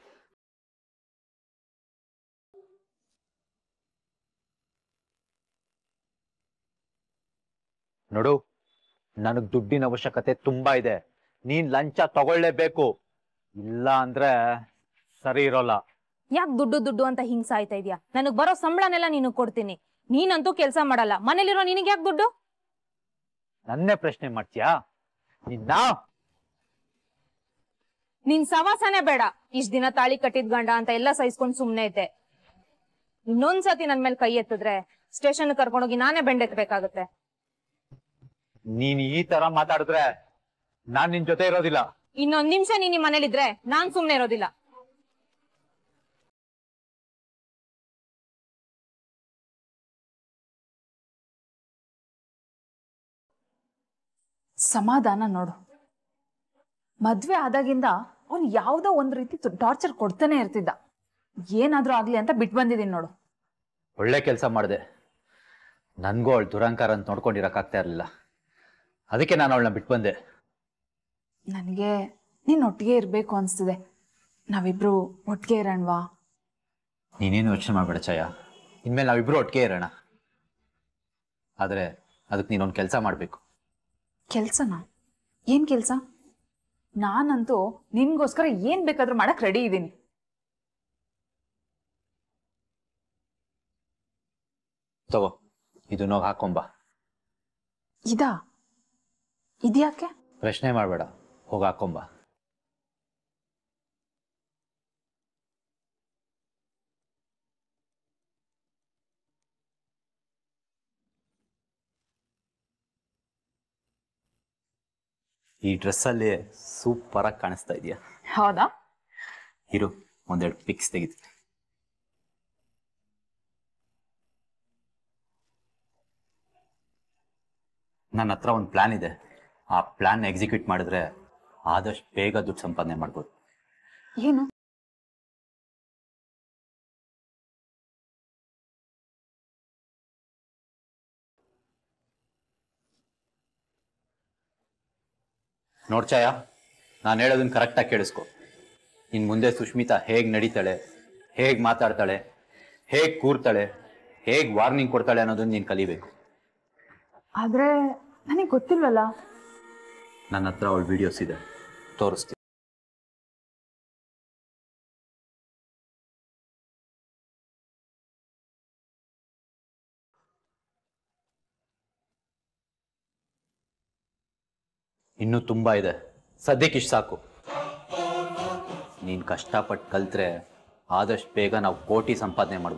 ನೋಡು ನನಗ್ ದುಡ್ಡಿನ ಅವಶ್ಯಕತೆ ತುಂಬಾ ಇದೆ ನೀನ್ ಲಂಚ ತಗೊಳ್ಳೇಬೇಕು ಇಲ್ಲ ಅಂದ್ರೆ ಸರಿ ಇರೋಲ್ಲ ಯಾಕೆ ದುಡ್ಡು ದುಡ್ಡು ಅಂತ ಹಿಂಗ್ ಸಾಯ್ತಾ ಇದೀಯಾ ನನಗ್ ಬರೋ ಸಂಬಳನೆಲ್ಲ ನೀನು ಕೊಡ್ತೀನಿ ನೀನಂತೂ ಕೆಲಸ ಮಾಡಲ್ಲ ಮನೇಲಿರೋ ನಿನಗೆ ಯಾಕೆ ದುಡ್ಡು ನನ್ನೇ ಪ್ರಶ್ನೆ ಮಾಡ್ತೀಯಾ ನಿನ್ನ ನಿನ್ ಸವಾಸನೆ ಬೇಡ ಇಷ್ಟ ದಿನ ತಾಳಿ ಕಟ್ಟಿದ್ ಗಂಡ ಅಂತ ಎಲ್ಲ ಸಹಿಸ್ಕೊಂಡ್ ಸುಮ್ನೆ ಇದ್ದೆ ಇನ್ನೊಂದ್ಸತಿ ನನ್ ಮೇಲೆ ಕೈ ಎತ್ತಿದ್ರೆ ಸ್ಟೇಷನ್ ಕರ್ಕೊಂಡೋಗಿ ನಾನೇ ಬೆಂಡೆತ್ಬೇಕಾಗತ್ತೆ ನೀನ್ ಈ ತರ ಮಾತಾಡಿದ್ರೆ ನಾನ್ ನಿನ್ ಜೊತೆ ಇರೋದಿಲ್ಲ ಇನ್ನೊಂದ್ ನಿಮಿಷ ನೀನ್ ಈ ಮನೇಲಿದ್ರೆ ನಾನ್ ಸುಮ್ನೆ ಇರೋದಿಲ್ಲ ಸಮಾಧಾನ ನೋಡು ಮದ್ವೆ ಆದಾಗಿಂದ ಅವ್ನು ಯಾವ್ದೋ ಒಂದ್ ರೀತಿ ಟಾರ್ಚರ್ ಕೊಡ್ತಾನೆ ಇರ್ತಿದ್ದ ಏನಾದ್ರೂ ಆಗ್ಲಿ ಅಂತ ಬಿಟ್ ಬಂದಿದೀನಿ ನೋಡು ಒಳ್ಳೆ ಕೆಲಸ ಮಾಡಿದೆ ನನಗೂ ಅವಳು ದುರಂಕಾರ ಅಂತ ನೋಡ್ಕೊಂಡಿರಕ್ಕಾಗ್ತಾ ಇರಲಿಲ್ಲ ಅದಕ್ಕೆ ನಾನು ಅವಳನ್ನ ಬಿಟ್ಟು ಬಂದೆ ನನಗೆ ನೀನ್ ಒಟ್ಟಿಗೆ ಇರ್ಬೇಕು ಅನ್ಸ್ತಿದೆ ನಾವಿಬ್ರು ಒಟ್ಟಿಗೆ ಇರೋಣವಾ ನೀನೇನು ಯೋಚನೆ ಮಾಡಬೇಡ ಛಾಯ ಇನ್ಮೇಲೆ ನಾವಿಬ್ರು ಒಟ್ಟಿಗೆ ಇರೋಣ ಆದರೆ ಅದಕ್ಕೆ ನೀನೊಂದು ಕೆಲಸ ಮಾಡಬೇಕು ಕೆಲ್ಸನಾ ಏನ್ ಕೆಲ್ಸ ನಾನಂತೂ ನಿನ್ಗೋಸ್ಕರ ಏನ್ ಬೇಕಾದ್ರೂ ಮಾಡಕ್ ರೆಡಿ ಇದ್ದೀನಿ ತಗೋ ಇದು ನೋವು ಹಾಕೊಂಬ ಇದಾ ಇದ್ಯಾಕೆ ಪ್ರಶ್ನೆ ಮಾಡಬೇಡ ಹೋಗಿ ಹಾಕೊಂಬ ಈ ಡ್ರೆಸ್ಸಲ್ಲಿ ಸೂಪರಾಗಿ ಕಾಣಿಸ್ತಾ ಇದೆಯಾ ಹೌದಾ ಇರು ಒಂದೆರಡು ಪಿಕ್ಸ್ ತೆಗಿತೀನಿ ನನ್ನ ಹತ್ರ ಒಂದು ಪ್ಲಾನ್ ಇದೆ ಆ ಪ್ಲಾನ್ ಎಕ್ಸಿಕ್ಯೂಟ್ ಮಾಡಿದ್ರೆ ಆದಷ್ಟು ಬೇಗ ದುಡ್ಡು ಸಂಪಾದನೆ ಮಾಡ್ಬೋದು ಏನು ನೋಡ್ಚಾಯ ನಾನು ಹೇಳೋದನ್ನ ಕರೆಕ್ಟಾಗಿ ಕೇಳಿಸ್ಕೊ ಇನ್ನು ಮುಂದೆ ಸುಷ್ಮಿತಾ ಹೇಗೆ ನಡೀತಾಳೆ ಹೇಗೆ ಮಾತಾಡ್ತಾಳೆ ಹೇಗೆ ಕೂರ್ತಾಳೆ ಹೇಗೆ ವಾರ್ನಿಂಗ್ ಕೊಡ್ತಾಳೆ ಅನ್ನೋದನ್ನ ನೀನು ಕಲಿಬೇಕು ಆದ್ರೆ ನನಗೆ ಗೊತ್ತಿಲ್ವಲ್ಲ ನನ್ನ ಹತ್ರ ಅವಳ ವಿಡಿಯೋಸ್ ಇದೆ ತೋರಿಸ್ತೀನಿ ಇನ್ನೂ ತುಂಬ ಇದೆ ಸದ್ಯಕ್ಕೆ ಇಷ್ಟು ಸಾಕು ನೀನು ಕಷ್ಟಪಟ್ಟು ಕಲ್ತ್ರೆ ಆದಷ್ಟು ಬೇಗ ನಾವು ಕೋಟಿ ಸಂಪಾದನೆ ಮಾಡ್ಬೋದು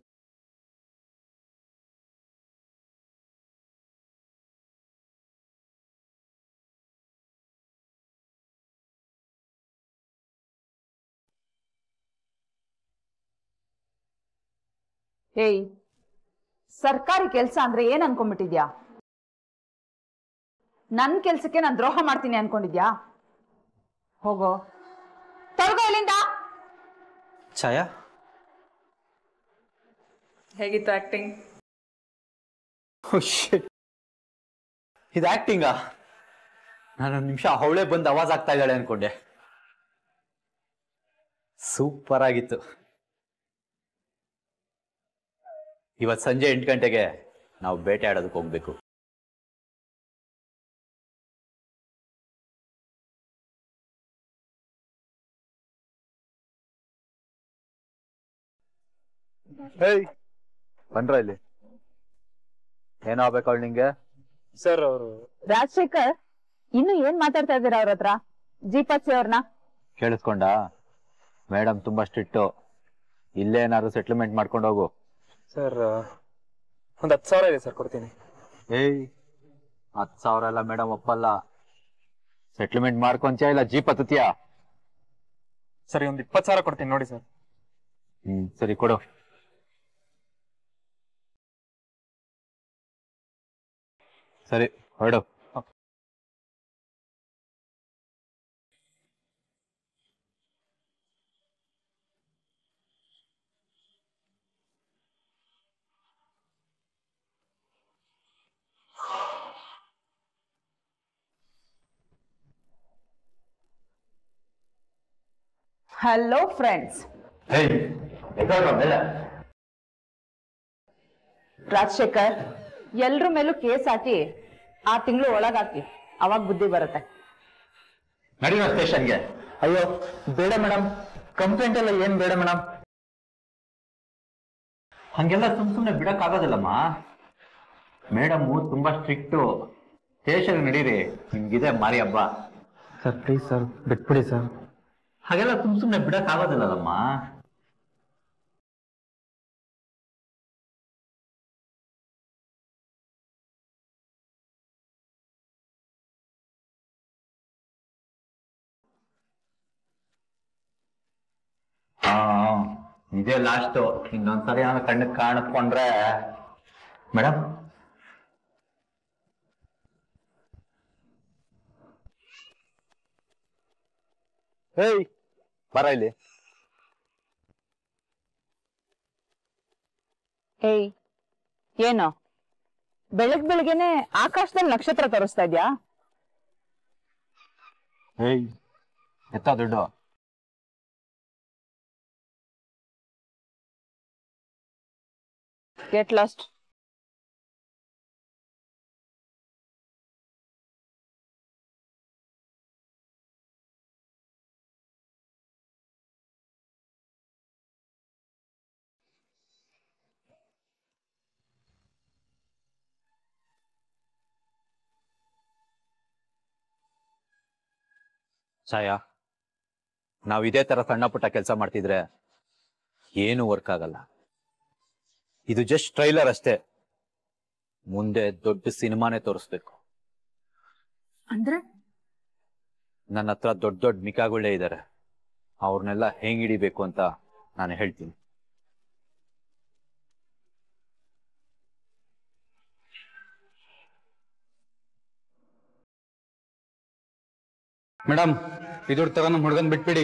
ಏಯ್ ಸರ್ಕಾರಿ ಕೆಲ್ಸ ಅಂದ್ರೆ ಏನ್ ಅನ್ಕೊಂಡ್ಬಿಟ್ಟಿದ್ಯಾ ನನ್ ಕೆಲ್ಸಕ್ಕೆ ನಾನ್ ದ್ರೋಹ ಮಾಡ್ತೀನಿ ಅನ್ಕೊಂಡಿದ್ಯಾ ಹೋಗೋ ತೊಳ್ಗೋ ಇಲ್ಲಿಂದ ಛಾಯಾ ಹೇಗಿತ್ತು ಆಕ್ಟಿಂಗ್ ಇದು ಆಕ್ಟಿಂಗಾ ನಾನೊಂದು ನಿಮಿಷ ಅವಳೇ ಬಂದು ಅವಾಜ್ ಆಗ್ತಾ ಇದ್ದಾಳೆ ಅನ್ಕೊಂಡೆ ಸೂಪರ್ ಆಗಿತ್ತು ಇವತ್ತು ಸಂಜೆ ಎಂಟು ಗಂಟೆಗೆ ನಾವು ಬೇಟೆ ಆಡೋದಕ್ಕೆ ಹೋಗ್ಬೇಕು ಬಂದ್ರ ಇಲ್ಲಿ ಏನೋ ಆಗ್ಬೇಕು ಅವಳು ನಿಂಗೆ ಸರ್ ಅವರು ರಾಜಶೇಖರ್ ಇನ್ನು ಏನ್ ಮಾತಾಡ್ತಾ ಇದ್ದೀರಾ ಅವ್ರ ಹತ್ರ ಜೀಪತ್ಸಿ ಅವ್ರನ್ನ ಕೇಳಿಸ್ಕೊಂಡ ಮೇಡಮ್ ತುಂಬಾ ಸ್ಟ್ರಿಕ್ಟು ಇಲ್ಲೇ ಏನಾದ್ರು ಸೆಟ್ಲ್ಮೆಂಟ್ ಮಾಡ್ಕೊಂಡು ಹೋಗು ಸರ್ ಒಂದ್ ಹತ್ತು ಸಾವಿರ ಇದೆ ಸರ್ ಕೊಡ್ತೀನಿ ಏಯ್ ಹತ್ತು ಸಾವಿರ ಎಲ್ಲ ಮೇಡಮ್ ಒಪ್ಪಲ್ಲ ಸೆಟ್ಲ್ಮೆಂಟ್ ಮಾಡ್ಕೊಂತ್ಯಾ ಇಲ್ಲ ಜೀಪ್ ಹತ್ತತ್ಯಾ ಸರಿ ಒಂದ್ ಇಪ್ಪತ್ತು ಸಾವಿರ ಕೊಡ್ತೀನಿ ನೋಡಿ ಸರ್ ಹ್ಮ್ ಸರಿ ಕೊಡು ಸರಿ ಹೊರಡು ಹಲೋ ಫ್ರೆಂಡ್ಸ್ ರಾಜಶೇಖರ್ ಎಲ್ರ ಮೇಲೂ ಕೇಸ್ ಹಾಕಿ ಆ ತಿಂಗಳು ಒಳಗಾಕಿ ಅವಾಗ ಬುದ್ಧಿ ಬರುತ್ತೆ ನಡೀನ ಸ್ಟೇಷನ್ಗೆ ಅಯ್ಯೋ ಬೇಡ ಮೇಡಮ್ ಕಂಪ್ಲೇಂಟ್ ಎಲ್ಲ ಏನ್ ಬೇಡ ಮೇಡಮ್ ಹಂಗೆಲ್ಲ ಸುಮ್ ಸುಮ್ನೆ ಬಿಡಕ್ ಆಗೋದಿಲ್ಲಮ್ಮ ಮೇಡಮ್ ತುಂಬಾ ಸ್ಟ್ರಿಕ್ಟು ಸ್ಟೇಷನ್ ನಡೀರಿ ನಿಮ್ಗಿದೆ ಮಾರಿ ಹಬ್ಬ ಸರ್ ಪ್ಲೀಸ್ ಸರ್ ಬಿಟ್ಬಿಡಿ ಸರ್ ಹಾಗೆಲ್ಲ ಸುಮ್ ಸುಮ್ನೆ ಬಿಡಕ್ ಆಗೋದಿಲ್ಲಲ್ಲಮ್ಮ ಹಾ ಇದೇ ಲಾಸ್ಟು ಇನ್ನೊಂದ್ಸರಿ ನಾನು ಕಣ್ಣಿಗೆ ಕಾಣಿಸ್ಕೊಂಡ್ರೆ ಮೇಡಮ್ ಹೇಯ್ ಬರ ಇಲ್ಲಿ ಏಯ್ ಏನು ಬೆಳಗ್ ಬೆಳಗ್ಗೆನೆ ಆಕಾಶದಲ್ಲಿ ನಕ್ಷತ್ರ ತೋರಿಸ್ತಾ ಇದ್ಯಾ ಹೇಯ್ ಎತ್ತ ದುಡ್ಡು ಗೆಟ್ ಲಾಸ್ಟ್ ಛಾಯಾ ನಾವ್ ಇದೇ ತರ ಸಣ್ಣ ಪುಟ್ಟ ಕೆಲಸ ಮಾಡ್ತಿದ್ರೆ ಏನು ವರ್ಕ್ ಆಗಲ್ಲ ಇದು ಜಸ್ಟ್ ಟ್ರೈಲರ್ ಅಷ್ಟೇ ಮುಂದೆ ದೊಡ್ಡ ಸಿನಿಮಾನೇ ತೋರಿಸ್ಬೇಕು ಅಂದ್ರೆ ನನ್ನ ಹತ್ರ ದೊಡ್ಡ ದೊಡ್ಡ ಮಿಕಾಗಳೇ ಇದ್ದಾರೆ ಅವ್ರನ್ನೆಲ್ಲ ಹೆಂಗ್ ಹಿಡಿಬೇಕು ಅಂತ ನಾನು ಹೇಳ್ತೀನಿ ಮೇಡಮ್ ಇದು ತಗೊಂಡ್ ನಮ್ಮ ಹುಡುಗನ್ ಬಿಟ್ಬಿಡಿ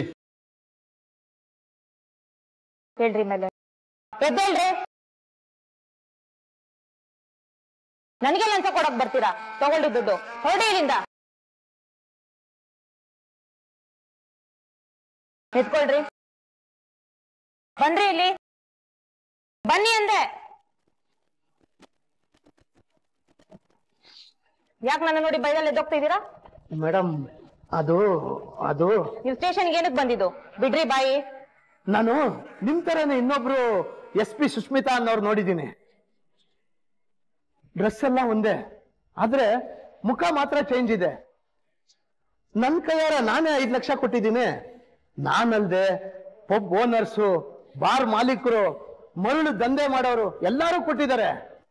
ಹೇಳ್ರಿ ಮೇಲೆ ಎದ್ದೇಳ್ರಿ ನನಗೆ ಲಂಚ ಕೊಡಕ್ ಬರ್ತೀರಾ ತಗೊಳ್ಳಿ ದುಡ್ಡು ಹೊರಡಿ ಇಲ್ಲಿಂದ ಎತ್ಕೊಳ್ರಿ ಬನ್ರಿ ಇಲ್ಲಿ ಬನ್ನಿ ಅಂದೆ ಯಾಕೆ ನನ್ನ ನೋಡಿ ಬೈದಲ್ಲಿ ಎದ್ದೋಗ್ತಿದ್ದೀರಾ ಮೇಡಮ್ ಅದು ಅದು ನೀವು ಸ್ಟೇಷನ್ಗೆ ಏನಕ್ಕೆ ಬಂದಿದ್ದು ಬಿಡ್ರಿ ಬಾಯಿ ನಾನು ನಿಮ್ ತರನೇ ಇನ್ನೊಬ್ರು ಎಸ್ ಪಿ ಸುಷ್ಮಿತಾ ಅನ್ನೋರು ನೋಡಿದ್ದೀನಿ ಡ್ರೆಸ್ ಎಲ್ಲ ಒಂದೇ ಆದ್ರೆ ಮುಖ ಮಾತ್ರ ಚೇಂಜ್ ಇದೆ ನನ್ ಕೈಯಾರ ನಾನೇ ಐದ್ ಲಕ್ಷ ಕೊಟ್ಟಿದ್ದೀನಿ ನಾನಲ್ದೆ ಪಬ್ ಓನರ್ಸು ಬಾರ್ ಮಾಲೀಕರು ಮರಳು ದಂಧೆ ಮಾಡೋರು ಎಲ್ಲರೂ ಕೊಟ್ಟಿದ್ದಾರೆ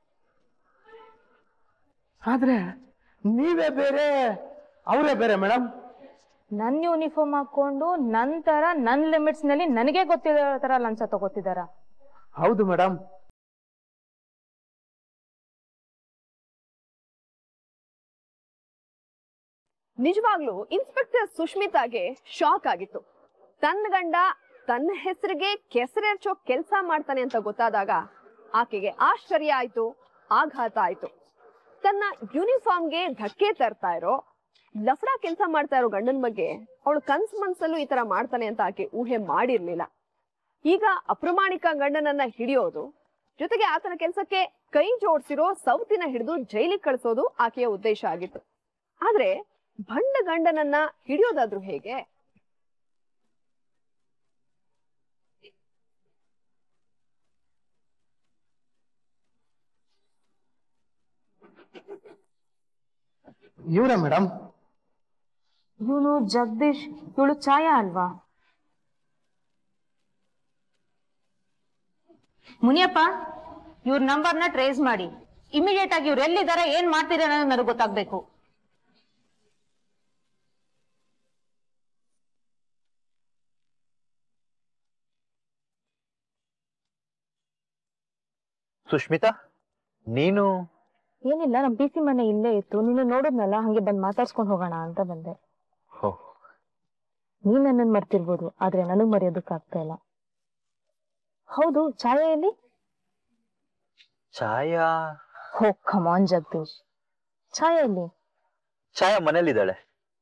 ಆದ್ರೆ ನೀವೇ ಬೇರೆ ಅವರೇ ಬೇರೆ ಮೇಡಮ್ ನನ್ ಯೂನಿಫಾರ್ಮ್ ಹಾಕೊಂಡು ನನ್ ತರ ನನ್ ಲಿಮಿಟ್ಸ್ ನಲ್ಲಿ ನನಗೆ ಗೊತ್ತಿರೋ ತರ ಲಂಚ ತಗೋತಿದಾರ ಹೌದು ಮೇಡಮ್ ನಿಜವಾಗ್ಲೂ ಇನ್ಸ್ಪೆಕ್ಟರ್ ಸುಷ್ಮಿತಾಗೆ ಶಾಕ್ ಆಗಿತ್ತು ತನ್ನ ಗಂಡ ತನ್ನ ಹೆಸರಿಗೆ ಕೆಸರೆರ್ಚೋ ಕೆಲಸ ಮಾಡ್ತಾನೆ ಅಂತ ಗೊತ್ತಾದಾಗ ಆಕೆಗೆ ಆಶ್ಚರ್ಯ ಆಯ್ತು ಆಘಾತ ಆಯ್ತು ತನ್ನ ಯೂನಿಫಾರ್ಮ್ಗೆ ಧಕ್ಕೆ ತರ್ತಾ ಇರೋ ಲಫಡಾ ಕೆಲಸ ಮಾಡ್ತಾ ಇರೋ ಗಂಡನ ಬಗ್ಗೆ ಅವಳು ಕನ್ಸ್ ಮನ್ಸಲ್ಲೂ ಈ ತರ ಮಾಡ್ತಾನೆ ಅಂತ ಆಕೆ ಊಹೆ ಮಾಡಿರ್ಲಿಲ್ಲ ಈಗ ಅಪ್ರಮಾಣಿಕ ಗಂಡನನ್ನ ಹಿಡಿಯೋದು ಜೊತೆಗೆ ಆತನ ಕೆಲಸಕ್ಕೆ ಕೈ ಜೋಡಿಸಿರೋ ಸೌತಿನ ಹಿಡಿದು ಜೈಲಿಗೆ ಕಳಿಸೋದು ಆಕೆಯ ಉದ್ದೇಶ ಆಗಿತ್ತು ಆದ್ರೆ ಭಂಡ ಗಂಡನನ್ನ ಹಿಡಿಯೋದಾದ್ರೂ ಹೇಗೆ ಇವರೇ ಮೇಡಮ್ ಇವನು ಜಗದೀಶ್ ಇವಳು ಛಾಯಾ ಅಲ್ವಾ ಮುನಿಯಪ್ಪ ಇವ್ರ ನಂಬರ್ನ ಟ್ರೇಸ್ ಮಾಡಿ ಇಮಿಡಿಯೇಟ್ ಆಗಿ ಇವ್ರು ಎಲ್ಲಿದ್ದಾರೆ ಏನ್ ಮಾಡ್ತಿದ್ದಾರೆ ಅನ್ನೋದು ನನಗೆ ಗೊತ್ತಾಗ್ಬೇಕು ಸುಷ್ಮಿತಾ ನೀನು ಏನಿಲ್ಲ ನಮ್ ಪಿ ಸಿ ಮನೆ ಇಲ್ಲೇ ಇತ್ತು ನೀನು ನೋಡಿದ್ನಲ್ಲ ಹಂಗೆ ಬಂದ್ ಮಾತಾಡ್ಸ್ಕೊಂಡ್ ಹೋಗೋಣ ಅಂತ ಬಂದೆ ಹೋ ನೀನ್ ನನ್ನನ್ ಮರ್ತಿರ್ಬೋದು ಆದ್ರೆ ನನಗ್ ಮರೆಯೋದಕ್ ಆಗ್ತಾ ಇಲ್ಲ ಹೌದು ಛಾಯಾ ಎಲ್ಲಿ ಛಾಯಾ ಹೋ ಕಮಾನ್ ಜಗದೀಶ್ ಛಾಯಾ ಎಲ್ಲಿ ಛಾಯಾ ಮನೇಲಿದ್ದಾಳೆ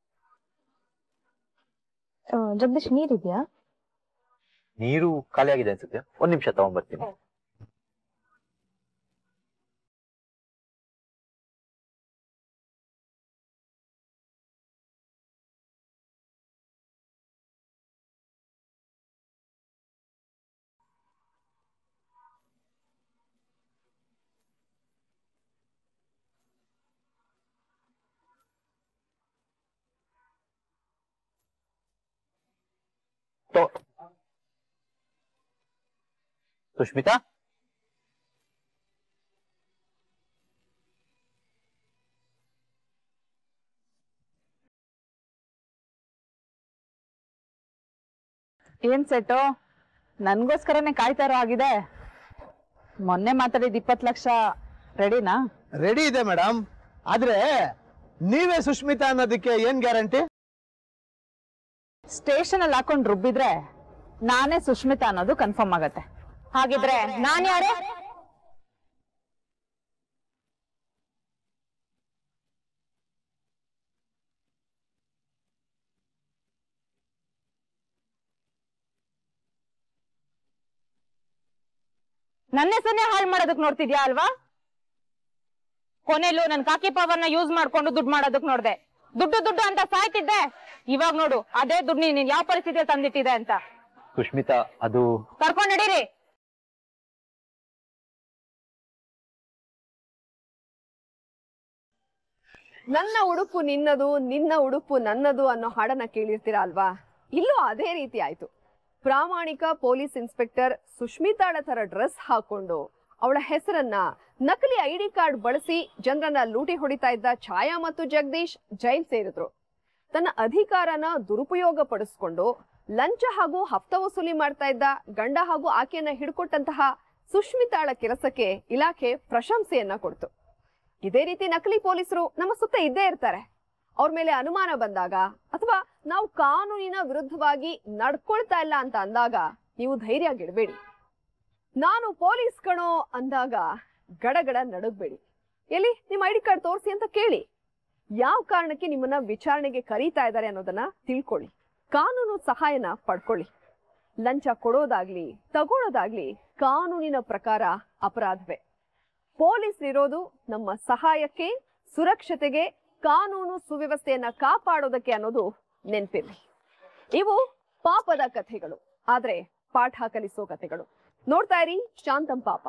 ಆ, ಜಗದೀಶ್ ನೀರಿದ್ಯಾ ನೀರು ಖಾಲಿ ಆಗಿದೆ ಅನ್ಸುತ್ತೆ ಒಂದ್ ನಿಮಿಷ ತಗೊಂಡ್ಬರ್ತೀನಿ ತೊ- ಸುಷ್ಮಿತಾ ಏನ್ ಸೆಟ್ಟು ನನ್ಗೋಸ್ಕರನೇ ಕಾಯ್ತಾ ಇರೋ ಆಗಿದೆ ಮೊನ್ನೆ ಮಾತಾಡಿದ ಇಪ್ಪತ್ ಲಕ್ಷ ರೆಡಿನಾ ರೆಡಿ ಇದೆ ಮೇಡಮ್ ಆದ್ರೆ ನೀವೇ ಸುಷ್ಮಿತಾ ಅನ್ನೋದಕ್ಕೆ ಏನ್ ಗ್ಯಾರಂಟಿ ಸ್ಟೇಷನ್ ಅಲ್ಲಿ ಹಾಕೊಂಡ್ ರುಬ್ಬಿದ್ರೆ ನಾನೇ ಸುಷ್ಮಿತಾ ಅನ್ನೋದು ಕನ್ಫರ್ಮ್ ಆಗತ್ತೆ ಹಾಗಿದ್ರೆ ನಾನ್ ಯಾರು ನನ್ನ ಹೆಸರನ್ನೇ ಹಾಳು ಮಾಡೋದಕ್ ನೋಡ್ತಿದ್ಯಾ ಅಲ್ವಾ ಕೊನೆಲು ನನ್ ಕಾಕಿ ಪವರ್ನ ಯೂಸ್ ಮಾಡ್ಕೊಂಡು ದುಡ್ಡು ಮಾಡೋದಕ್ ನೋಡ್ದೆ ದುಡ್ಡು ದುಡ್ಡು ಅಂತ ಸಾಯ್ತಿದ್ದೆ ಇವಾಗ ನೋಡು ಅದೇ ದುಡ್ಡು ನೀನ್ ಯಾವ ಪರಿಸ್ಥಿತಿಯಲ್ಲಿ ತಂದಿಟ್ಟಿದೆ ಅಂತ ಸುಷ್ಮಿತಾ ಅದು ಕರ್ಕೊಂಡ್ ನಡೀರಿ ನನ್ನ ಉಡುಪು ನಿನ್ನದು ನಿನ್ನ ಉಡುಪು ನನ್ನದು ಅನ್ನೋ ಹಾಡನ್ನ ಕೇಳಿರ್ತೀರಾ ಅಲ್ವಾ ಇಲ್ಲೂ ಅದೇ ರೀತಿ ಆಯ್ತು ಪ್ರಾಮಾಣಿಕ ಪೊಲೀಸ್ ಇನ್ಸ್ಪೆಕ್ಟರ್ ಸುಷ್ಮಿತಾಳ ತರ ಡ್ರೆಸ್ ಹಾಕೊಂಡು ಅವಳ ಹೆಸರನ್ನ ನಕಲಿ ಐಡಿ ಕಾರ್ಡ್ ಬಳಸಿ ಜನರನ್ನ ಲೂಟಿ ಹೊಡಿತಾ ಇದ್ದ ಛಾಯಾ ಮತ್ತು ಜಗದೀಶ್ ಜೈಲ್ ಸೇರಿದ್ರು ತನ್ನ ಅಧಿಕಾರನ ದುರುಪಯೋಗ ಪಡಿಸ್ಕೊಂಡು ಲಂಚ ಹಾಗೂ ಹಫ್ತ ವಸೂಲಿ ಮಾಡ್ತಾ ಇದ್ದ ಗಂಡ ಹಾಗೂ ಆಕೆಯನ್ನ ಹಿಡ್ಕೊಟ್ಟಂತಹ ಸುಷ್ಮಿತಾಳ ಕೆಲಸಕ್ಕೆ ಇಲಾಖೆ ಪ್ರಶಂಸೆಯನ್ನ ಕೊಡ್ತು ಇದೇ ರೀತಿ ನಕಲಿ ಪೊಲೀಸರು ನಮ್ಮ ಸುತ್ತ ಇದ್ದೇ ಇರ್ತಾರೆ ಅವ್ರ ಮೇಲೆ ಅನುಮಾನ ಬಂದಾಗ ಅಥವಾ ನಾವು ಕಾನೂನಿನ ವಿರುದ್ಧವಾಗಿ ನಡ್ಕೊಳ್ತಾ ಇಲ್ಲ ಅಂತ ಅಂದಾಗ ನೀವು ಧೈರ್ಯ ಗೆಡಬೇಡಿ ನಾನು ಪೊಲೀಸ್ ಕಣೋ ಅಂದಾಗ ಗಡಗಡ ನಡುಗ್ಬೇಡಿ ಎಲ್ಲಿ ನಿಮ್ಮ ಐಡಿ ಕಾರ್ಡ್ ತೋರಿಸಿ ಅಂತ ಕೇಳಿ ಯಾವ ಕಾರಣಕ್ಕೆ ನಿಮ್ಮನ್ನ ವಿಚಾರಣೆಗೆ ಕರೀತಾ ಇದ್ದಾರೆ ಅನ್ನೋದನ್ನ ತಿಳ್ಕೊಳ್ಳಿ ಕಾನೂನು ಸಹಾಯನ ಪಡ್ಕೊಳ್ಳಿ ಲಂಚ ಕೊಡೋದಾಗ್ಲಿ ತಗೊಳ್ಳೋದಾಗ್ಲಿ ಕಾನೂನಿನ ಪ್ರಕಾರ ಅಪರಾಧವೇ ಪೊಲೀಸ್ ಇರೋದು ನಮ್ಮ ಸಹಾಯಕ್ಕೆ ಸುರಕ್ಷತೆಗೆ ಕಾನೂನು ಸುವ್ಯವಸ್ಥೆಯನ್ನ ಕಾಪಾಡೋದಕ್ಕೆ ಅನ್ನೋದು ನೆನ್ಪಿರ್ಲಿ ಇವು ಪಾಪದ ಕಥೆಗಳು ಆದ್ರೆ ಪಾಠ ಕಲಿಸೋ ಕಥೆಗಳು ನೋಡ್ತಾ ಇರಿ ಶಾಂತಂ ಪಾಪ